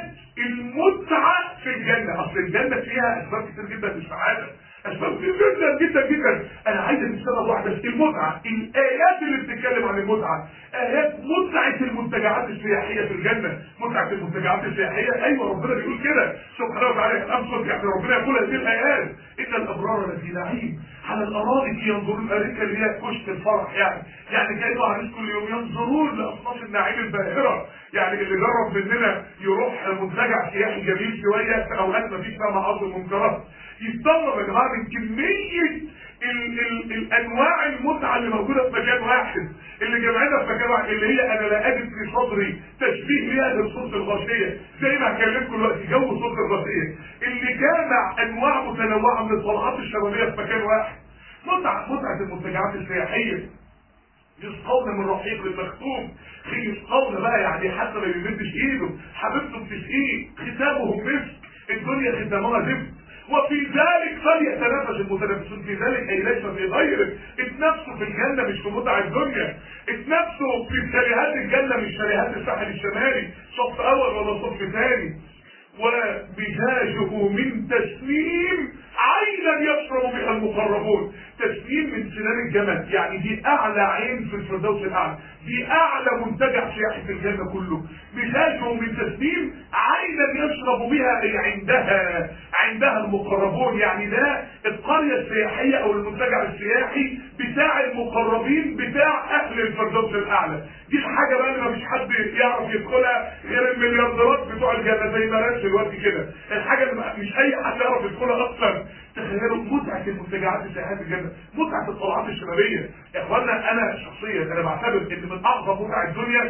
المتعة في الجنة اصل الجنة فيها اسباب كتير جدا للسعادة اسباب كتير جدا جدا جدا انا عايز سبب واحدة المتعة الايات اللي بتتكلم عن المتعة ايات متعة المنتجعات السياحية في الجنة متعة المنتجعات السياحية ايوه ربنا بيقول كده سبحانه وتعالى الامثل يعني ربنا يقول هذه الايات ان الابرار لفي نعيم على الارائك ينظرون الاريكه اللي هي كشك الفرح يعني يعني كانه عريس كل يوم ينظرون لاصناف النعيم الباهره يعني اللي جرب مننا يروح منتجع سياحي جميل شويه في اوقات ما فيش فيها معاصي ومنكرات يستغرب يا جماعه من كميه ال ال الانواع المتعه اللي موجوده في مكان واحد اللي جمعنا في مكان واحد اللي هي انا لا اجد في صدري تشبيه ليها للصوت الغاشيه زي ما هكلمكم دلوقتي جو صوت الغاشيه اللي جامع انواع متنوعه من الطلعات الشبابيه في مكان واحد متعه متعه المنتجعات السياحيه يسقون من رحيق المختوم يسقون بقى يعني حتى ما يمدش ايده حبيبته بتسقيه ختامهم مسك الدنيا ختامها زفت وفي ذلك فليتنافس المتنافسون في ذلك اي ليس في غيره اتنافسوا في الجنه مش في متع الدنيا اتنافسوا في شاليهات الجنه مش شاليهات الساحل الشمالي صف اول ولا صف ثاني وبهاجه من تسنيم عينا يشرب بها المقربون تسنيم من سنان الجمل يعني دي اعلى عين في الفردوس الاعلى دي اعلى منتجع سياحي في الجنه كله بهاجه من تسنيم عينا يشرب بها أي عندها عندها المقربون يعني ده القريه السياحيه او المنتجع السياحي بتاع المقربين بتاع اهل الفردوس الاعلى دي الحاجه بقى اللي مفيش حد يعرف يدخلها غير المليارديرات بتوع الجنه زي ما دلوقتي كده الحاجه اللي مش اي حد يعرف يدخلها اصلا تخيلوا متعه المنتجعات السياحيه في الجنه متعه الطلعات الشبابيه يا اخوانا انا شخصيا انا بعتبر ان من اعظم متع الدنيا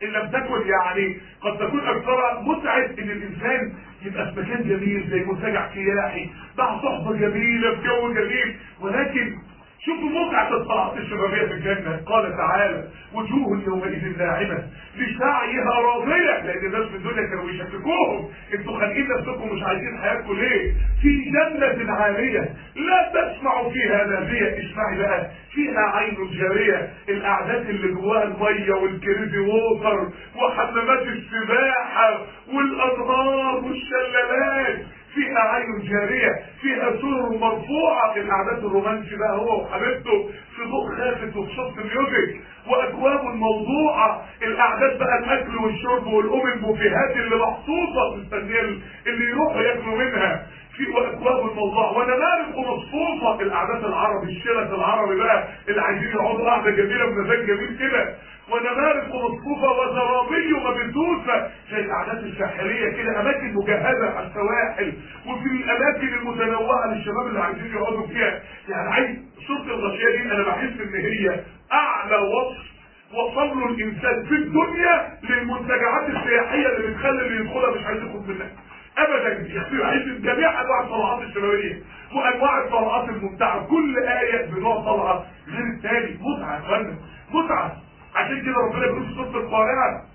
ان لم تكن يعني قد تكون اكثرها متعه ان الانسان يبقى في مكان جميل زي منتجع سياحي مع صحبه جميله في جو جميل ولكن شوفوا متعة الطلعات الشبابية في الجنة قال تعالى وجوه يومئذ ناعمة لسعيها راضية لأن الناس في الدنيا كانوا بيشككوهم انتوا خانقين نفسكم مش عايزين حياتكم ليه؟ في جنة عالية لا تسمع فيها لاغية اسمعي بقى فيها عين جارية الأعداد اللي جواها المية والكريزي ووتر وحمامات السباحة والأنهار والشلالات فيها عين جارية فيها سرر مرفوعة الأعداد الرومانسي بقى هو وحبيبته في ضوء خافت وفي صوت ميوزك وأكواب موضوعة الأعداد بقى الأكل والشرب والأوبن بوفيهات اللي محطوطة مستنية اللي يروحوا ياكلوا منها في واكواب موضوعه ونمارق مصفوفه الاعداد العربي الشلة العربي بقى اللي عايزين يقعدوا قعده جميله بمزاج جميل كده ونمارق مصفوفه وزرابي مبثوثه زي الاعداد الساحليه كده اماكن مجهزه على السواحل وفي الاماكن المتنوعه للشباب اللي عايزين يقعدوا فيها يعني عايز صوره الغشيه دي انا بحس ان هي اعلى وصف وصل له الانسان في الدنيا للمنتجعات السياحيه اللي بتخلي اللي يدخلها مش عايز يخرج منها ابدا عايز جميع انواع الطلعات الشبابيه وانواع الطلعات الممتعه كل ايه بنوع طلعه غير الثاني متعه يا فندم متعه عشان كده ربنا بيقول في سوره القارعه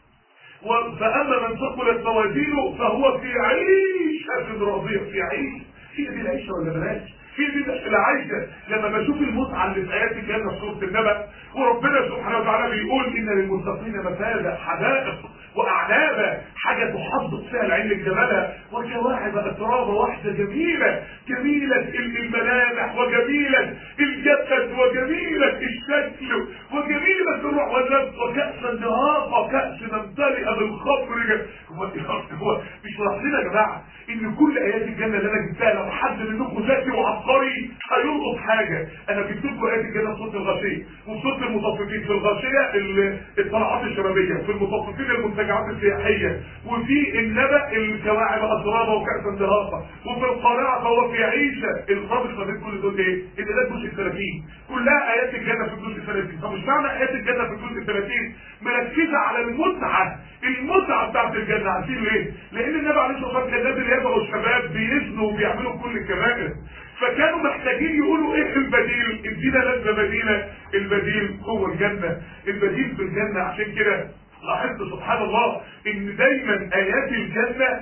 فاما من ثقلت موازينه فهو في عيشه راضيه في عيش هي دي العيشه ولا بلاش في دي العيشه لما بشوف المتعه اللي في ايات الجنه في سوره النبأ وربنا سبحانه وتعالى بيقول ان للمتقين مفازا حدائق واعنابا حاجه تحدق فيها العين لجمالها وكواعب اترابا واحده جميله جميله الملامح وجميله الجسد وجميله الشكل وجميله الروح والنفس وكاسا نهاقه كاس ممتلئه بالخمر هو هو مش ملاحظين يا جماعه ان كل ايات الجنه اللي انا جبتها لو حد منكم ذكي وعبقري هيلقط حاجه انا جبت لكم ايات الجنه في سوره الغاشيه وفي سوره المطففين في الغاشيه الطلعات الشبابيه في المطففين المنتجعات السياحيه وفي النبأ الكواعب اضرابه وكأسا دهاقه وفي القارعه فهو في عيشه الرابط ما بين كل دول ايه؟ ان ده الجزء ال 30 كلها ايات الجنه في الجزء ال 30 طب مش معنى ايات الجنه في الجزء ال 30 مركزه على المتعه المتعه بتاعت الجنه عارفين ليه؟ لان النبي عليه الصلاه والسلام كان نازل يدعو الشباب بيزنوا وبيعملوا كل الكبائر فكانوا محتاجين يقولوا ايه البديل ادينا لذة بديلة البديل هو الجنة البديل في الجنة عشان كده لاحظت سبحان الله ان دايما ايات الجنة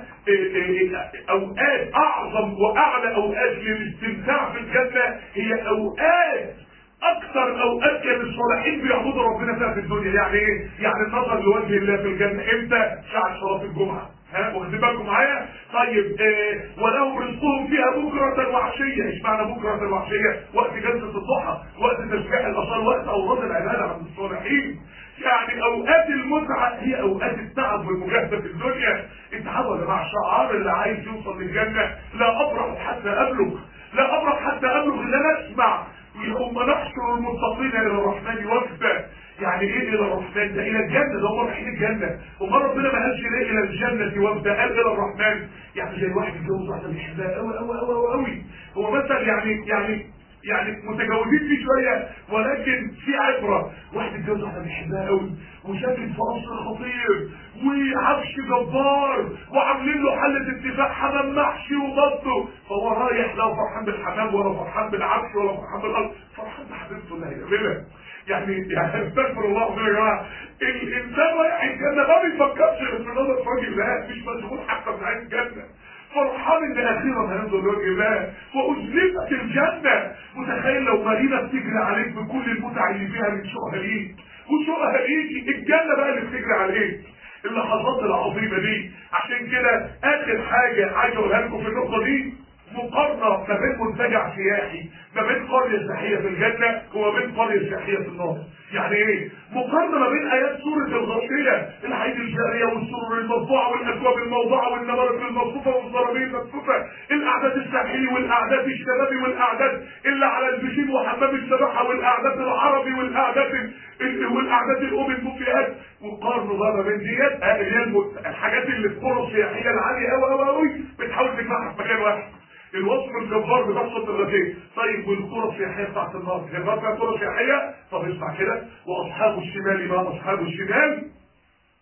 اوقات اعظم واعلى اوقات للاستمتاع في الجنة هي اوقات اكثر اوقات كان الصالحين بيعبدوا ربنا فيها في الدنيا يعني ايه يعني النظر لوجه الله في الجنة امتى ساعة صلاة الجمعة ها واخدين بالكم معايا طيب آه ولهم رزقهم فيها بكرة وعشية ايش معنى بكرة وعشية وقت جلسة الضحى وقت تسبيح الاصال وقت اوراد العبادة عند الصالحين يعني اوقات المتعة هي اوقات التعب والمجاهدة في الدنيا انت حاول يا جماعه الشعار اللي عايز يوصل للجنة لا ابرح حتى ابلغ لا ابرح حتى ابلغ ان انا اسمع ثم نحشر المتقين الى الرحمن وفدا يعني ايه الى الرحمن ده الى الجنه ده هم رايحين الجنه وما ربنا ما قالش ليه الى الجنه وفدا قال الى الرحمن يعني زي واحد يتجوز واحده بيحبها قوي قوي قوي قوي قوي هو مثلا يعني يعني يعني متجاوزين فيه شويه ولكن في عبره واحد اتجوز واحده بيحبها قوي وساكن في قصر خطير وعفش جبار وعاملين له حله اتفاق حمام محشي وبطه فهو رايح لا فرحان بالحمام ولا فرحان بالعفش ولا فرحان بالارض فرحان بحبيبته اللي هيقابلها يعني يعني استغفر الله يا جماعه الانسان رايح الجنه ما بيفكرش غير في نظر وجه الله مش مشغول حتى بعين الجنه فرحان ان اخيرا هننظر لوجه الله وازلفت الجنه متخيل لو مدينه بتجري عليك بكل المتع اللي فيها من شوقها ليك وشوقها ليك الجنه بقى اللي بتجري عليك اللحظات العظيمه دي عشان كده اخر حاجه عايز اقولها لكم في النقطه دي مقارنه ما بين منتجع سياحي ما بين قريه سياحيه في الجنه وما بين قريه سياحيه في النار يعني ايه مقارنه ما بين ايات سوره الغاشيه الحيد الجاريه والسرور المرفوعه والاكواب الموضوعه والنمارق المصفوفه والزرابيل المكفوفه الاعداد الساحلي والاعداد الشبابي والاعداد اللي على البسين وحمام السباحه والاعداد العربي والاعداد والاعداد الام المفيات وقارنوا بقى ما بين ديت اللي هي الحاجات اللي في قرى سياحيه العاليه قوي قوي قوي بتحاول تجمعها في مكان واحد الوصف الجبار بتاع صوت الرفيق طيب والقرى السياحيه بتاعت النار هي النار فيها قرى سياحيه طب اسمع كده واصحاب الشمال ما اصحاب الشمال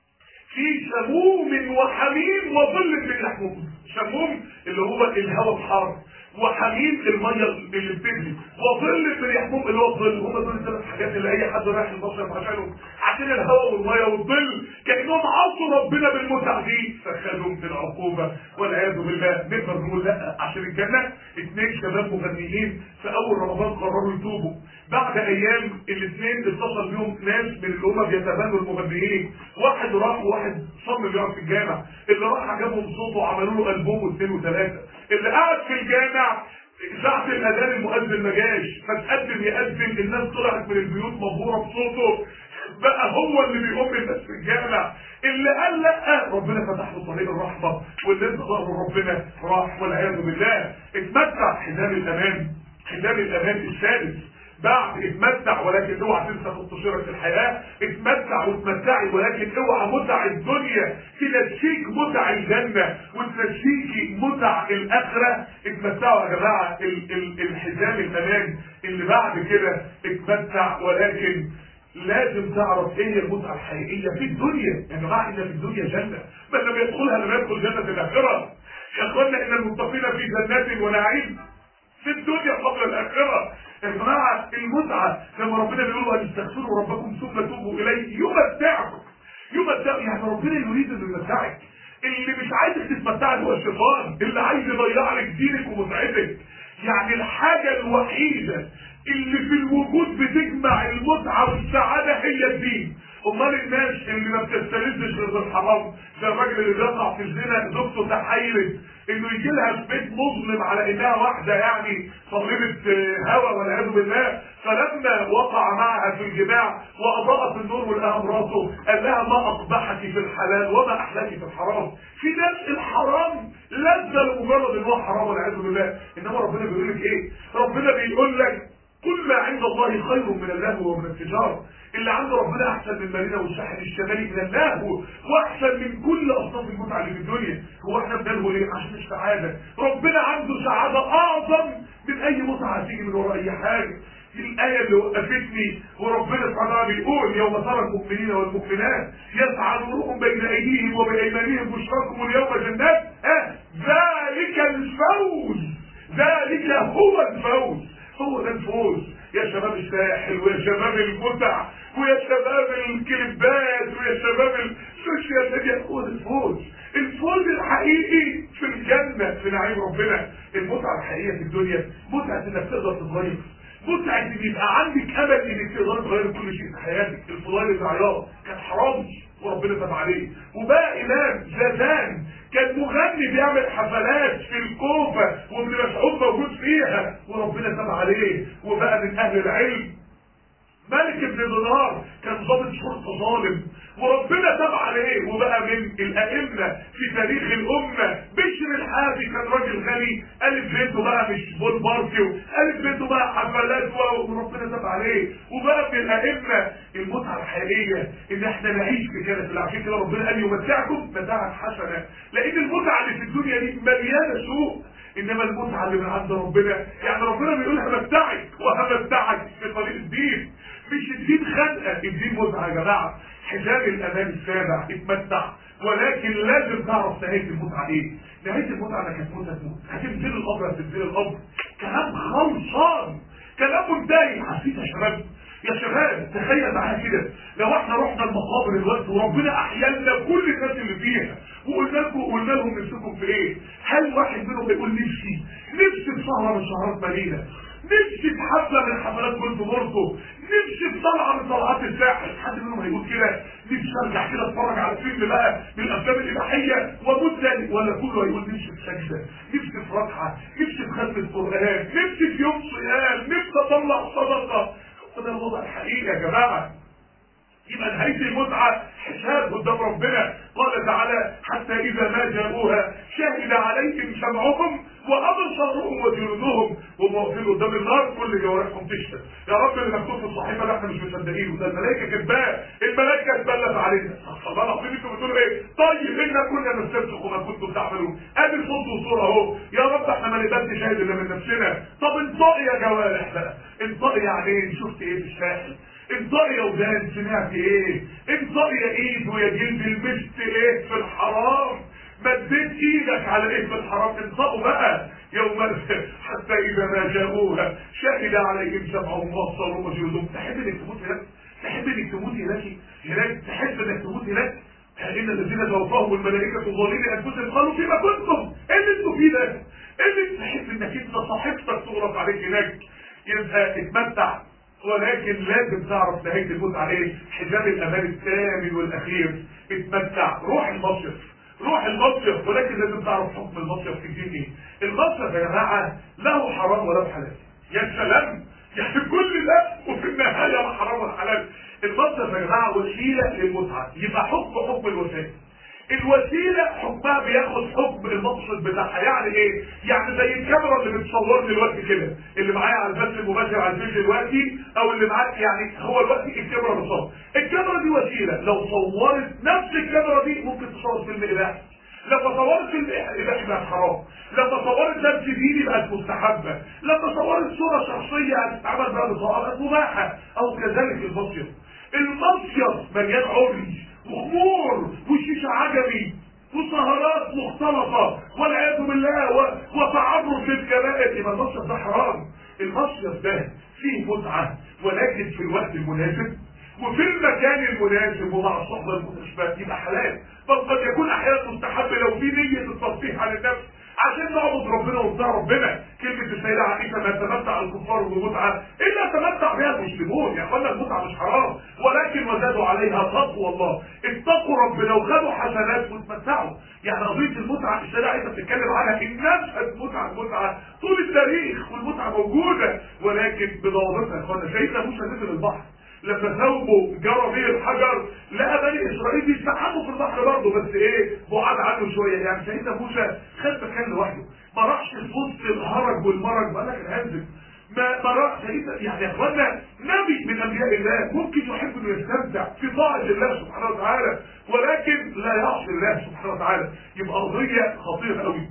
في سموم وحميم وظل من يحموم سموم اللي هو الهواء الحار وحميم الميه اللي بتجري وظل من يحموم اللي هو الظل هم دول الثلاث حاجات اللي اي حد رايح المصيف عشانهم عشان الهواء والميه والظل كانهم عصوا ربنا بالمتع دي فخدهم في العقوبه والعياذ بالله نقدر نقول لا عشان الجنه اثنين شباب مغنيين في اول رمضان قرروا يتوبوا بعد ايام الاثنين اتصل بيهم ناس من اللي هم بيتبنوا المغنيين واحد راح وواحد صمم يقعد في الجامع اللي راح عجبهم صوته وعملوا له البوم واثنين وثلاثه اللي قاعد في الجامع ساعة الأذان المؤذن ما جاش فتقدم يأذن الناس طلعت من البيوت مبهورة بصوته بقى هو اللي بيقوم الناس في الجامع اللي قال لا ربنا فتح له طريق الرحمة واللي انت ظهره ربنا راح والعياذ بالله اتمتع حزام الأمان حزام الأمان السادس بعد اتمتع ولكن اوعى تنسى تنتشرك في الحياة اتمتع وتمتعي ولكن اوعى متع الدنيا تنسيك متع الجنة وتنسيكي متع الاخرة اتمتعوا يا جماعة ال ال الحزام الامان اللي بعد كده اتمتع ولكن لازم تعرف ايه هي المتعة الحقيقية في الدنيا يا جماعة ان في الدنيا جنة من لم يدخلها لم يدخل جنة الاخرة يا اخوانا ان المتقين في جنات ونعيم في الدنيا قبل الاخره يا جماعه المتعه لما ربنا بيقول ان استغفروا ربكم ثم توبوا اليه يمتعكم يمتع يعني ربنا يريد انه يمتعك اللي مش عايزك تتمتعي هو الشيطان اللي عايز يضيع لك دينك ومتعتك يعني الحاجه الوحيده اللي في الوجود بتجمع المتعه والسعاده هي الدين امال الناس اللي ما بتستلذش غير بالحرام زي الراجل اللي بيقع في الزنا زوجته تحايلت انه يجي لها في بيت مظلم على انها واحده يعني صاحبه هوى والعياذ بالله فلما وقع معها في الجماع واضاءت النور ولقاها مراته قال لها ما اقبحك في الحلال وما احلاك في الحرام في ناس الحرام لذه لمجرد ان هو حرام والعياذ بالله انما ربنا بيقول لك ايه ربنا بيقول لك كل ما عند الله خير من اللهو ومن التجاره اللي عند ربنا احسن من مدينه والساحل الشمالي من اللهو واحسن من كل اصناف المتعه اللي في الدنيا هو احنا بنلهو ليه عشان السعاده ربنا عنده سعاده اعظم من اي متعه هتيجي من وراء اي حاجه الآية اللي وقفتني وربنا سبحانه وتعالى بيقول يوم ترى المؤمنين والمؤمنات يسعى نورهم بين أيديهم وبأيمانهم بشراكم اليوم جنات ها ذلك الفوز ذلك هو الفوز هو ده الفوز يا شباب الساحل ويا شباب المتع ويا شباب الكليبات ويا شباب السوشيال ميديا هو ده الفوز الفوز الحقيقي في الجنة في نعيم ربنا المتعة الحقيقية في الدنيا متعة انك تقدر تتغير متعة ان يبقى عندك امل انك تقدر تغير كل شيء في حياتك الفضائل بن عياض كان حرامي وربنا تاب عليه وبقى امام زازان كان مغني بيعمل حفلات في الكوفة وابن مسعود موجود فيها وربنا تاب عليه وبقى من اهل العلم ملك بن دينار كان ضابط شرطه ظالم وربنا تاب عليه وبقى من الائمه في تاريخ الامه بشر الحافي كان راجل غني الف بيته بقى مش بول بارتي الف بيته بقى حفلات وربنا تاب عليه وبقى من الائمه المتعه الحقيقيه ان احنا نعيش في جنه الله عشان كده ربنا قال يمتعكم متاعا حسنه لان المتعه اللي في الدنيا دي مليانه سوء انما المتعه اللي من عند ربنا يعني ربنا بيقول همتعك وهمتعك في طريق الدين مش الدين خنقه الدين متعه يا جماعه حجاب الامان السابع اتمتع ولكن لازم تعرف نهايه المتعه ايه نهايه المتعه انك هتموت هتموت هتنزل القبر هتنزل القبر كلام خلصان كلام منتهي حسيت يا شباب يا شباب تخيل معايا كده لو احنا رحنا المقابر الوقت وربنا احيانا كل الناس اللي فيها وقلنا لكم وقلنا لهم نفسكم في ايه هل واحد منهم يقول نفسي نفسي في سهره من سهرات مدينه نفسي في حفله من حفلات بولت بورتو نفسي في طلعه من طلعات الساحل حد منهم هيقول كده نفسي ارجع كده اتفرج على فيلم بقى من الافلام الاباحيه واموت تاني ولا كله هيقول نفسي في سجده نفسي في ركعه نفسي في ختم القران نفسي في يوم صيام نفسي اطلع صدقه وده الوضع الحقيقي يا جماعه يبقى نهايه المتعه حساب قدام ربنا قال تعالى حتى اذا ما جاءوها شهد عليهم سمعهم وابصارهم وجلودهم وهم واقفين قدام النار كل جوارحهم تشهد يا رب اللي مكتوب في الصحيفه ده احنا مش مصدقينه ده الملائكه كذباء الملائكه اتبلت علينا الله العظيم انتوا بتقولوا ايه طيب انا كنا نستنسخ وما كنتم تعملون ادي صوت وصوره اهو يا رب احنا ما نقدرش شاهد الا من نفسنا طب انطقي يا جوارح بقى انطقي يعني ايه شفت ايه في الساحل انطق يا ودان سمعت ايه انطق يا ايد ويا جلد لبست ايه في الحرام مديت ايدك على ايه في الحرام انطقوا بقى يوم حتى اذا ما جاءوها شهد عليهم سمعهم وابصارهم وجلودهم تحب انك تموت هناك تحب انك تموت هناك هناك تحب انك تموت هناك ان الذين توفاهم الملائكه ظالمين انفسهم قالوا فيما كنتم ايه اللي انتوا فيه ده؟ ايه اللي تحب انك انت صاحبتك تغرق عليك هناك يبقى اتمتع ولكن لازم تعرف نهايه المتعه ايه؟ حجاب الامان الثامن والاخير اتمتع روح المصيف روح المصيف ولكن لازم تعرف حكم المصيف في الدين ايه؟ المصيف يا جماعه له حرام وله حلال يا سلام يعني كل ده وفي النهايه لا حرام ولا حلال المصيف يا جماعه وسيله للمتعه يبقى حكم حكم الوسائل الوسيله حكمها بياخد حكم المقصد بتاعها يعني ايه يعني زي الكاميرا اللي بتصورني دلوقتي كده اللي معايا على البث المباشر على الفيديو دلوقتي او اللي معاك يعني هو دلوقتي الكاميرا بتصور الكاميرا دي وسيله لو صورت نفس الكاميرا دي ممكن تصور فيلم اباحي لما صورت فيلم اباحي بقت حرام لما صورت درس ديني بقت مستحبه لما صورت صوره شخصيه هتتعمل بقى بطاقه مباحه او كذلك المصيف المصيف مليان عري وخمور وشيشه عجمي وسهرات مختلطه والعياذ بالله و... وتعرض للكبائر يبقى المصيف ده حرام المصيف ده فيه متعه ولكن في الوقت المناسب وفي المكان المناسب ومع الصحبه المناسبه يبقى حلال بل قد يكون احيانا مستحب لو في نيه التصفيح عن النفس عشان نعبد ربنا ونطيع ربنا كلمة السيدة عائشة ما تمتع الكفار بمتعة إلا تمتع بها المسلمون يا أخوانا المتعة مش حرام ولكن وزادوا عليها تقوى الله اتقوا ربنا وخدوا حسنات وتمتعوا يعني قضية المتعة السيدة عائشة بتتكلم عنها الناس المتعة المتعة طول التاريخ والمتعة موجودة ولكن بضوابطها يا أخوانا سيدنا موسى نزل البحر لما ثوبه جرى بيه الحجر لقى بني اسرائيل بيستحموا في البحر برضه بس ايه بعاد عنه شويه يعني سيدنا موسى خد مكان لوحده ما راحش في وسط الهرج والمرج وقال لك الهزم ما ما راح سيدنا يعني يا اخوانا نبي من انبياء الله ممكن يحب انه يستمتع في طاعه الله سبحانه وتعالى ولكن لا يعصي الله سبحانه وتعالى يبقى قضيه خطيره قوي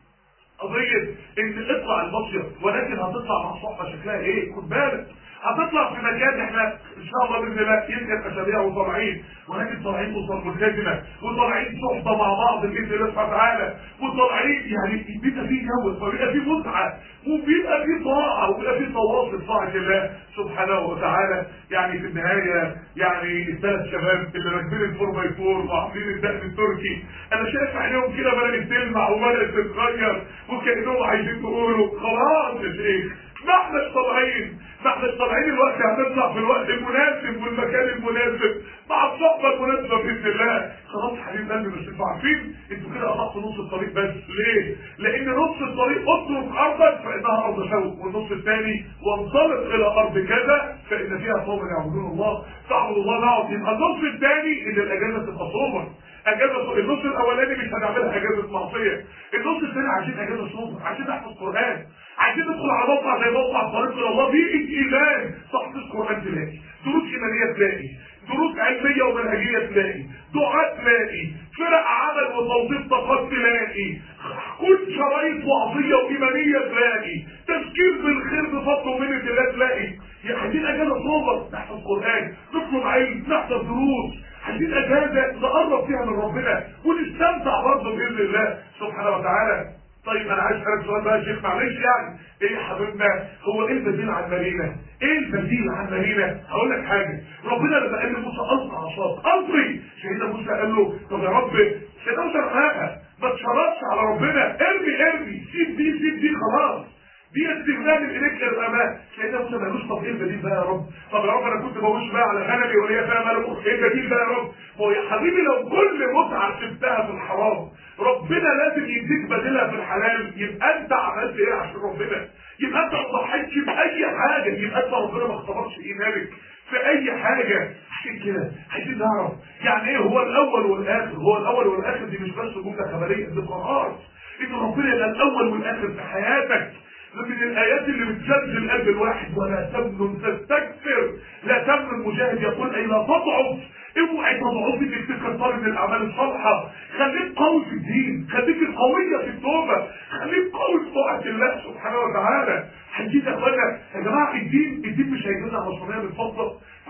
قضيه ان اطلع المصيف ولكن هتطلع مع صحبه شكلها ايه خد بالك هتطلع في مكان احنا ان شاء الله باذن الله يمكن اسابيع وطالعين ولكن طالعين اسر ملتزمه وطالعين صحبه مع بعض باذن الله سبحانه وتعالى وطالعين يعني بيبقى فيه جو وبيبقى فيه متعه وبيبقى فيه طاعه وبيبقى فيه تواصل طاعه الله سبحانه وتعالى يعني في النهايه يعني الثلاث شباب اللي راكبين الفور باي فور وعاملين الدقن التركي انا شايف عينيهم كده بدات تلمع وبدات تتغير وكانهم عايزين يقولوا خلاص يا شيخ ما احنا طالعين ما احنا طالعين الوقت هنطلع في الوقت المناسب والمكان المناسب مع الصحبه المناسبه باذن الله خلاص حبيب قلبي بس انتوا عارفين انتوا كده قطعتوا نص الطريق بس ليه؟ لان نص الطريق اترك ارضك فانها ارض شوك والنص الثاني وانطلق الى ارض كذا فان فيها قوم يعبدون الله تعبد الله نقعد يبقى النص الثاني ان الاجازه تبقى صوبه اجازه النص الاولاني مش هنعملها اجازه معصيه النص الثاني عايزين اجازه صوبه عايزين نحفظ قران عايزين ندخل على موقع زي موقع طريق الى الله دي ايمان صحف قران تلاقي دروس ايمانيه تلاقي دروس علميه ومنهجيه تلاقي دعاء تلاقي فرق عمل وتوظيف طاقات تلاقي كل شرايط وعظيه وايمانيه تلاقي تفكير بالخير بفضل ومنه الله تلاقي عايزين اجازه صوبه نحفظ قران نطلب علم نحضر دروس عايزين اجازه نقرب فيها من ربنا ونستمتع برضه باذن الله سبحانه وتعالى طيب انا عايز اسالك سؤال بقى يا شيخ معلش يعني ايه يا حبيبنا هو ايه البديل عن مارينا؟ ايه البديل عن مارينا؟ هقول لك حاجه ربنا لما قال لموسى القى عصاك القي سيدنا موسى قال له طب يا رب سيدنا موسى رماها ما تشرطش على ربنا ارمي ارمي سيب دي سيب دي خلاص دي استخدام اليك للامام سيدنا موسى مالوش طب ايه البديل بقى يا رب طب يا رب انا كنت بوش بقى على غنمي وهي فيها مال ايه البديل بقى يا رب ما هو يا حبيبي لو كل متعه سبتها في الحرام ربنا لازم يديك بديلها في الحلال يبقى انت عملت ايه عشان ربنا يبقى انت ما ضحيتش باي حاجه يبقى انت ربنا ما اختبرش ايمانك في اي حاجه عشان كده عايزين نعرف يعني ايه هو الاول والاخر هو الاول والاخر دي مش بس جمله خبريه دي قرار ان ربنا يبقى الاول والاخر في حياتك من الايات اللي بتزلزل قلب الواحد ولا تمنن تستكثر لا تمنن مجاهد يقول اي لا تضعف اوعي تضعف انك تكثر من الاعمال الصالحه خليك قوي في الدين خليك القويه في التوبه خليك قوي في طاعه الله سبحانه وتعالى هنجيب يا اخوانا يا جماعه الدين الدين مش هيجي لنا مصريه بالفضه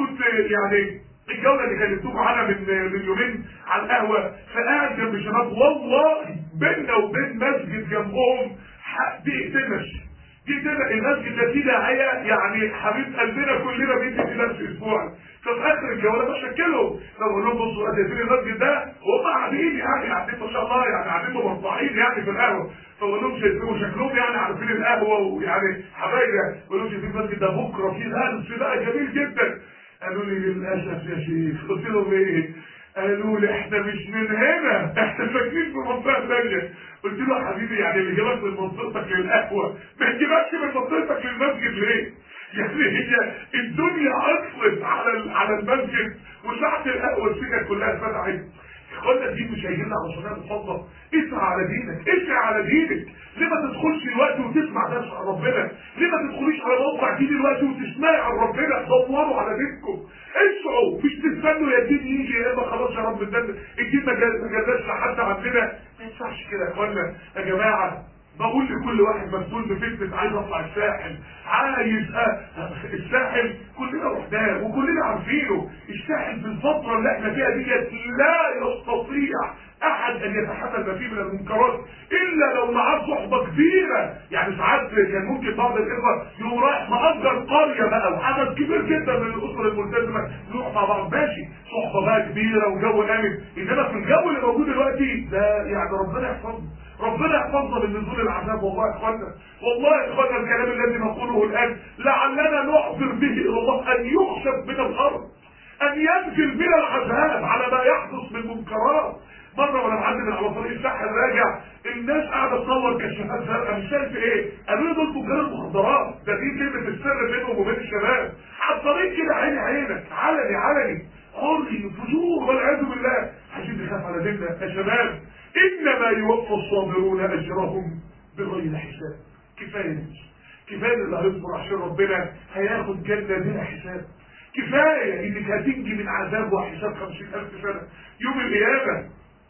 كنت يعني الجولة اللي كلمتكم عنها من من يومين على القهوة فقاعد جنب شباب والله بيننا وبين مسجد جنبهم دقيقتين مشي دي كده المسجد ده فيه داعية يعني حبيب قلبنا كلنا بيدي في درس اسبوعي ففي اخر الجوله بشكلهم بقول لهم بصوا اساسين المسجد ده وهم قاعدين يعني قاعدين ما شاء الله يعني قاعدين مرفعين يعني في القهوه فبقول لهم شايفين شكلهم يعني عارفين القهوه ويعني حبايبي بقول لهم شايفين المسجد ده بكره فيه درس بقى جميل جدا قالوا لي للاسف يا شيخ قلت لهم ايه قالوا لي احنا مش من هنا احنا ساكنين في منطقه ثانيه قلت له يا حبيبي يعني اللي جابك من منطقتك للقهوه ما يجيبكش من منطقتك للمسجد ليه؟ يعني هي الدنيا اصلت على على المسجد وساعه القهوه السكك كلها اتفتحت اخوانا الدين مش هيجي لنا على صلاه الفضه اسعى على دينك اسعى على دينك ليه ما تدخلش الوقت وتسمع درس عن ربنا ليه ما تدخليش على موقع دين الوقت وتسمعي عن ربنا دوروا على دينكم اسعوا مش تستنوا يا الدين يجي يا اما خلاص يا رب الدين الدين ما جاش لحد عندنا ما ينفعش كده يا اخوانا يا جماعه بقول لكل واحد مسؤول بفكره عايز اطلع الساحل عايز أه الساحل كلنا رحناه وكلنا عارفينه الساحل في الفتره اللي احنا فيها ديت لا يستطيع احد ان يتحمل ما فيه من المنكرات الا لو معاه صحبه كبيره يعني ساعات كان ممكن بعض الاخوه يقوم رايح مأجر قريه بقى وعدد كبير جدا من الاسر الملتزمه نروح مع بعض ماشي صحبه بقى كبيره وجو امن انما في الجو اللي موجود دلوقتي ده يعني ربنا يحفظنا ربنا يحفظنا من نزول العذاب والله يا اخوانا والله يا اخوانا الكلام الذي نقوله الان لعلنا نحضر به الى الله ان يخسف من الارض ان ينزل بنا العذاب على ما يحدث من منكرات مره وانا معدي من على طريق الساحل راجع الناس قاعده تصور كشافات زرقاء مش شايف ايه قالوا لي دول تجار المخدرات ده دي كلمه السر بينهم وبين الشباب على الطريق كده عيني عينك علني علني حري فجور والعياذ بالله عايزين نخاف على ديننا يا شباب انما يوفى الصابرون اجرهم بغير حساب كفايه كفايه اللي هيصبر عشان ربنا هياخد جنه بلا حساب كفايه انك هتنجي من عذاب وحساب 50000 سنه يوم القيامه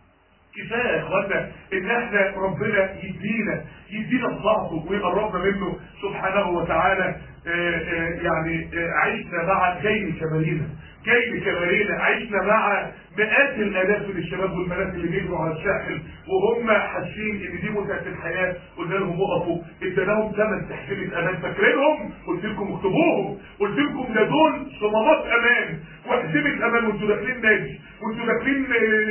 كفايه يا اخوانا ان احنا ربنا يدينا يدينا الضعف ويقربنا منه سبحانه وتعالى آآ آآ يعني آآ عشنا مع جيل كبارينا جيل كبارينا عشنا مع مئات الالاف من الشباب والبنات اللي بيجروا على الساحل وهم حاسين ان دي متعه الحياه قلنا لهم وقفوا اديناهم ثمان تحسينه امان فاكرينهم قلت لكم اكتبوهم قلت لكم ده دول صمامات امان وحزمه امان وانتوا داخلين نادي وانتوا داخلين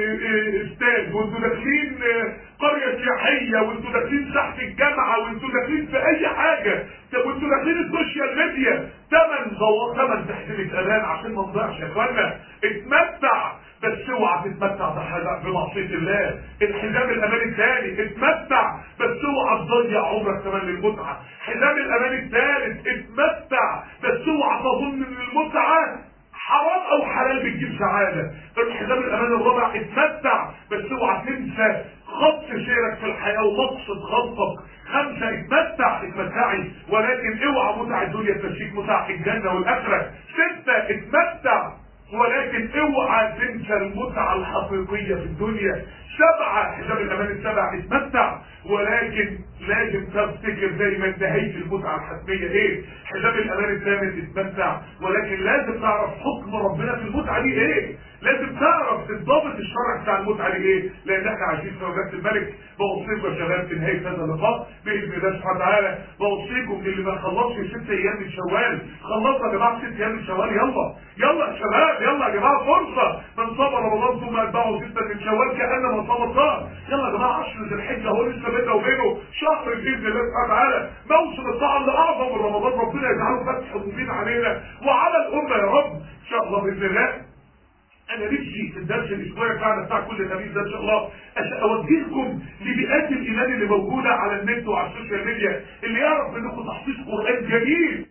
استاد وانتوا داخلين قريه سياحيه وانتوا داخلين تحت الجامعه وانتوا داخلين في اي حاجه طب وانتوا داخلين السوشيال ميديا ثمن ثمن تحسينه امان عشان ما نضيعش يا اخوانا اتمتع بس اوعى تتمتع بمعصيه الله الحزام الامان الثاني اتمتع بس اوعى تضيع عمرك كمان للمتعه حزام الامان الثالث اتمتع بس اوعى تظن ان المتعه حرام او حلال بتجيب سعاده الحزام الامان الرابع اتمتع بس اوعى تنسى خط سيرك في الحياه ومقصد خطك خمسه اتمتع اتمتعي ولكن اوعى متع الدنيا تمشيك متع الجنه والاخره سته اتمتع ولكن اوعى تنسى المتعة الحقيقية في الدنيا سبعة حساب الامان السبع اتمتع ولكن لازم تفتكر دايما نهاية المتعة الحتمية ايه حساب الامان الثامن اتمتع ولكن لازم تعرف حكم ربنا في المتعة دي ايه لازم تعرف الضابط الشرع بتاع المتعة دي ايه لان احنا عايشين في وجهة الملك بوصيكم يا شباب في نهاية هذا اللقاء باذن الله سبحانه وتعالى بوصيكم اللي ما خلصش ست ايام من شوال خلصنا يا جماعه ست ايام من شوال يلا يلا يا شباب يلا يا جماعه فرصه من صام رمضان ثم اتبعه سته من شوال كانما صام الدار يلا يا جماعه 10 ذي الحجه هو لسه بيننا وبينه شهر باذن الله سبحانه وتعالى موسم الطاعه اللي اعظم من رمضان ربنا يجعله فتح مبين علينا وعلى الامه يا رب ان شاء الله باذن الله انا نفسي في الدرس الاسبوعي بتاعنا بتاع كل خميس ده ان شاء الله اوجهكم لبيئات الايمان اللي موجوده على النت وعلى السوشيال ميديا اللي يعرف منكم تحفيظ قران جميل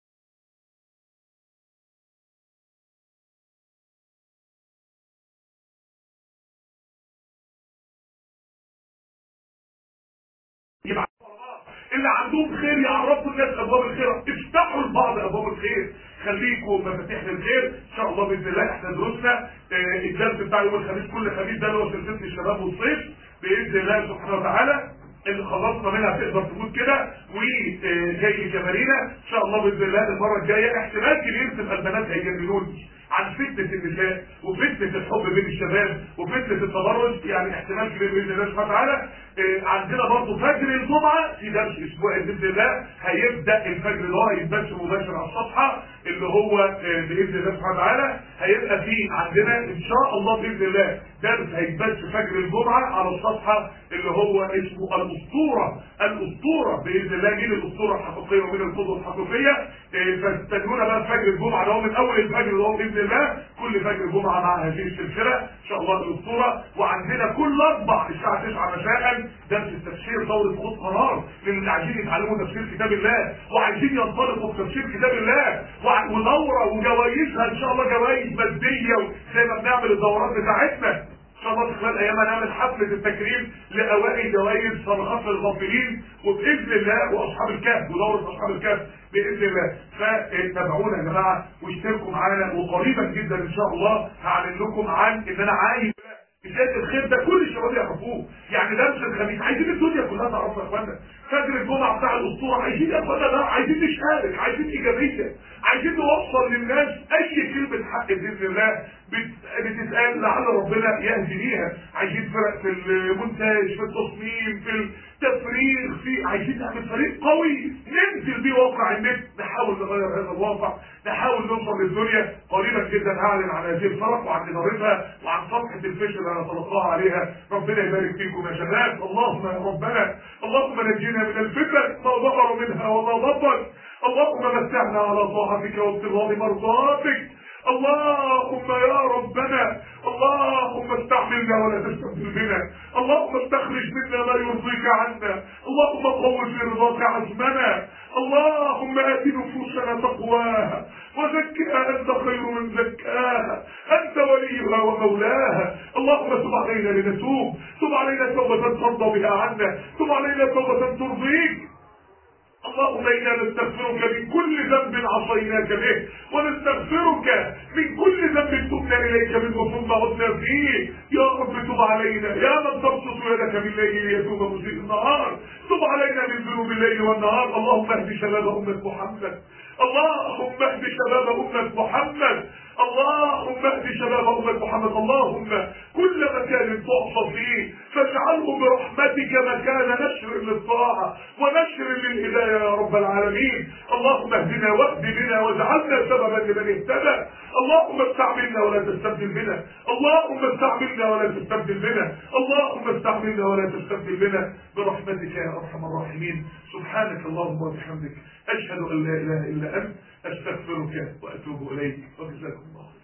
اللي عندهم خير يعرفوا الناس ابواب الخير افتحوا لبعض ابواب الخير خليكم مفاتيح للخير ان شاء الله باذن الله احنا دروسنا آه الدرس بتاع يوم الخميس كل خميس ده اللي هو سلسله الشباب والصيف باذن الله سبحانه وتعالى اللي خلصنا منها تقدر تموت كده وجاي لجمارينا ان شاء الله باذن الله المره الجايه احتمال كبير تبقى البنات هيجننوني عن فتنة النساء وفتنة الحب بين الشباب وفتنة التبرج يعني احتمال كبير باذن الله سبحانه وتعالى اه عندنا برضه فجر الجمعة في درس اسبوعي باذن الله هيبدا الفجر اللي هو هيتبث مباشر على الصفحة اللي هو اه باذن الله سبحانه وتعالى هيبقى فيه عندنا ان شاء الله باذن الله درس هيتبث فجر الجمعة على الصفحة اللي هو اسمه الاسطورة الاسطورة باذن الله مين الاسطورة الحقيقية ومين القدوة الحقيقية اه فاستنونا بقى فجر الجمعة ده هو من اول الفجر اللي هو باذن الله كل فجر جمعة مع هذه السلسلة ان شاء الله الاسطورة وعندنا كل اربع الساعة 9 مساء درس التفسير دورة خط قرار للي عايزين يتعلموا تفسير كتاب الله وعايزين ينطلقوا في تفسير كتاب الله ودورة وجوائزها ان شاء الله جوائز مادية زي ما بنعمل الدورات بتاعتنا ان شاء الله في خلال ايام هنعمل حفلة التكريم لاوائل جوائز صرخات للغافلين وباذن الله واصحاب الكهف ودورة اصحاب الكهف باذن الله فتابعونا يا جماعه واشتركوا معانا وقريبا جدا ان شاء الله هعلن لكم عن ان انا عايز بدايه الخير ده كل الشباب يعرفوه يعني درس الخميس عايزين الدنيا كلها تعرفها يا اخوانا فجر الجمعه بتاع الاسطوره عايزين يا اخوانا ده عايزين نشارك عايزين ايجابيه عايزين نوصل للناس اي كلمه حق باذن الله بتتقال لعل ربنا يهدي بيها عايزين فرق في المونتاج في التصميم في التفريغ في عايزين نعمل فريق قوي ننزل بيه واقع النت نحاول نغير هذا الواقع نحاول نوصل للدنيا قريبا جدا هعلن عن هذه الفرق وعن ادارتها وعن صفحه الفيش اللي انا طلقتها عليها ربنا يبارك فيكم يا شباب اللهم يا ربنا اللهم نجينا من الفتن ما ظهر منها وما بطن اللهم متعنا على طاعتك وابتغاء مرضاتك اللهم يا ربنا اللهم استعملنا ولا تستبدل بنا اللهم استخرج منا ما يرضيك عنا اللهم قوم في رضاك عزمنا اللهم ات نفوسنا تقواها وزكها انت خير من زكاها انت وليها ومولاها اللهم تب علينا لنتوب تب علينا توبه ترضى بها عنا تب علينا توبه ترضيك اللهم انا نستغفرك من كل ذنب عصيناك به ونستغفرك من كل ذنب تبنا اليك منه ثم عدنا فيه يا رب تب علينا يا من تبسط يدك بالليل ليتوب مسيء النهار تب علينا من ذنوب الليل والنهار اللهم اهد شباب امه محمد اللهم اهد شباب امه محمد اللهم اهد شباب امه محمد اللهم كل مكان تعصى فيه فاجعله برحمتك مكان نشر للطاعه ونشر للهدايه يا رب العالمين اللهم اهدنا واهد بنا واجعلنا سببا لمن اهتدى اللهم استعملنا ولا تستبدل بنا اللهم استعملنا ولا تستبدل بنا اللهم استعملنا ولا تستبدل بنا برحمتك يا ارحم الراحمين سبحانك اللهم وبحمدك اشهد ان لا اله الا انت استغفرك واتوب اليك وجزاكم الله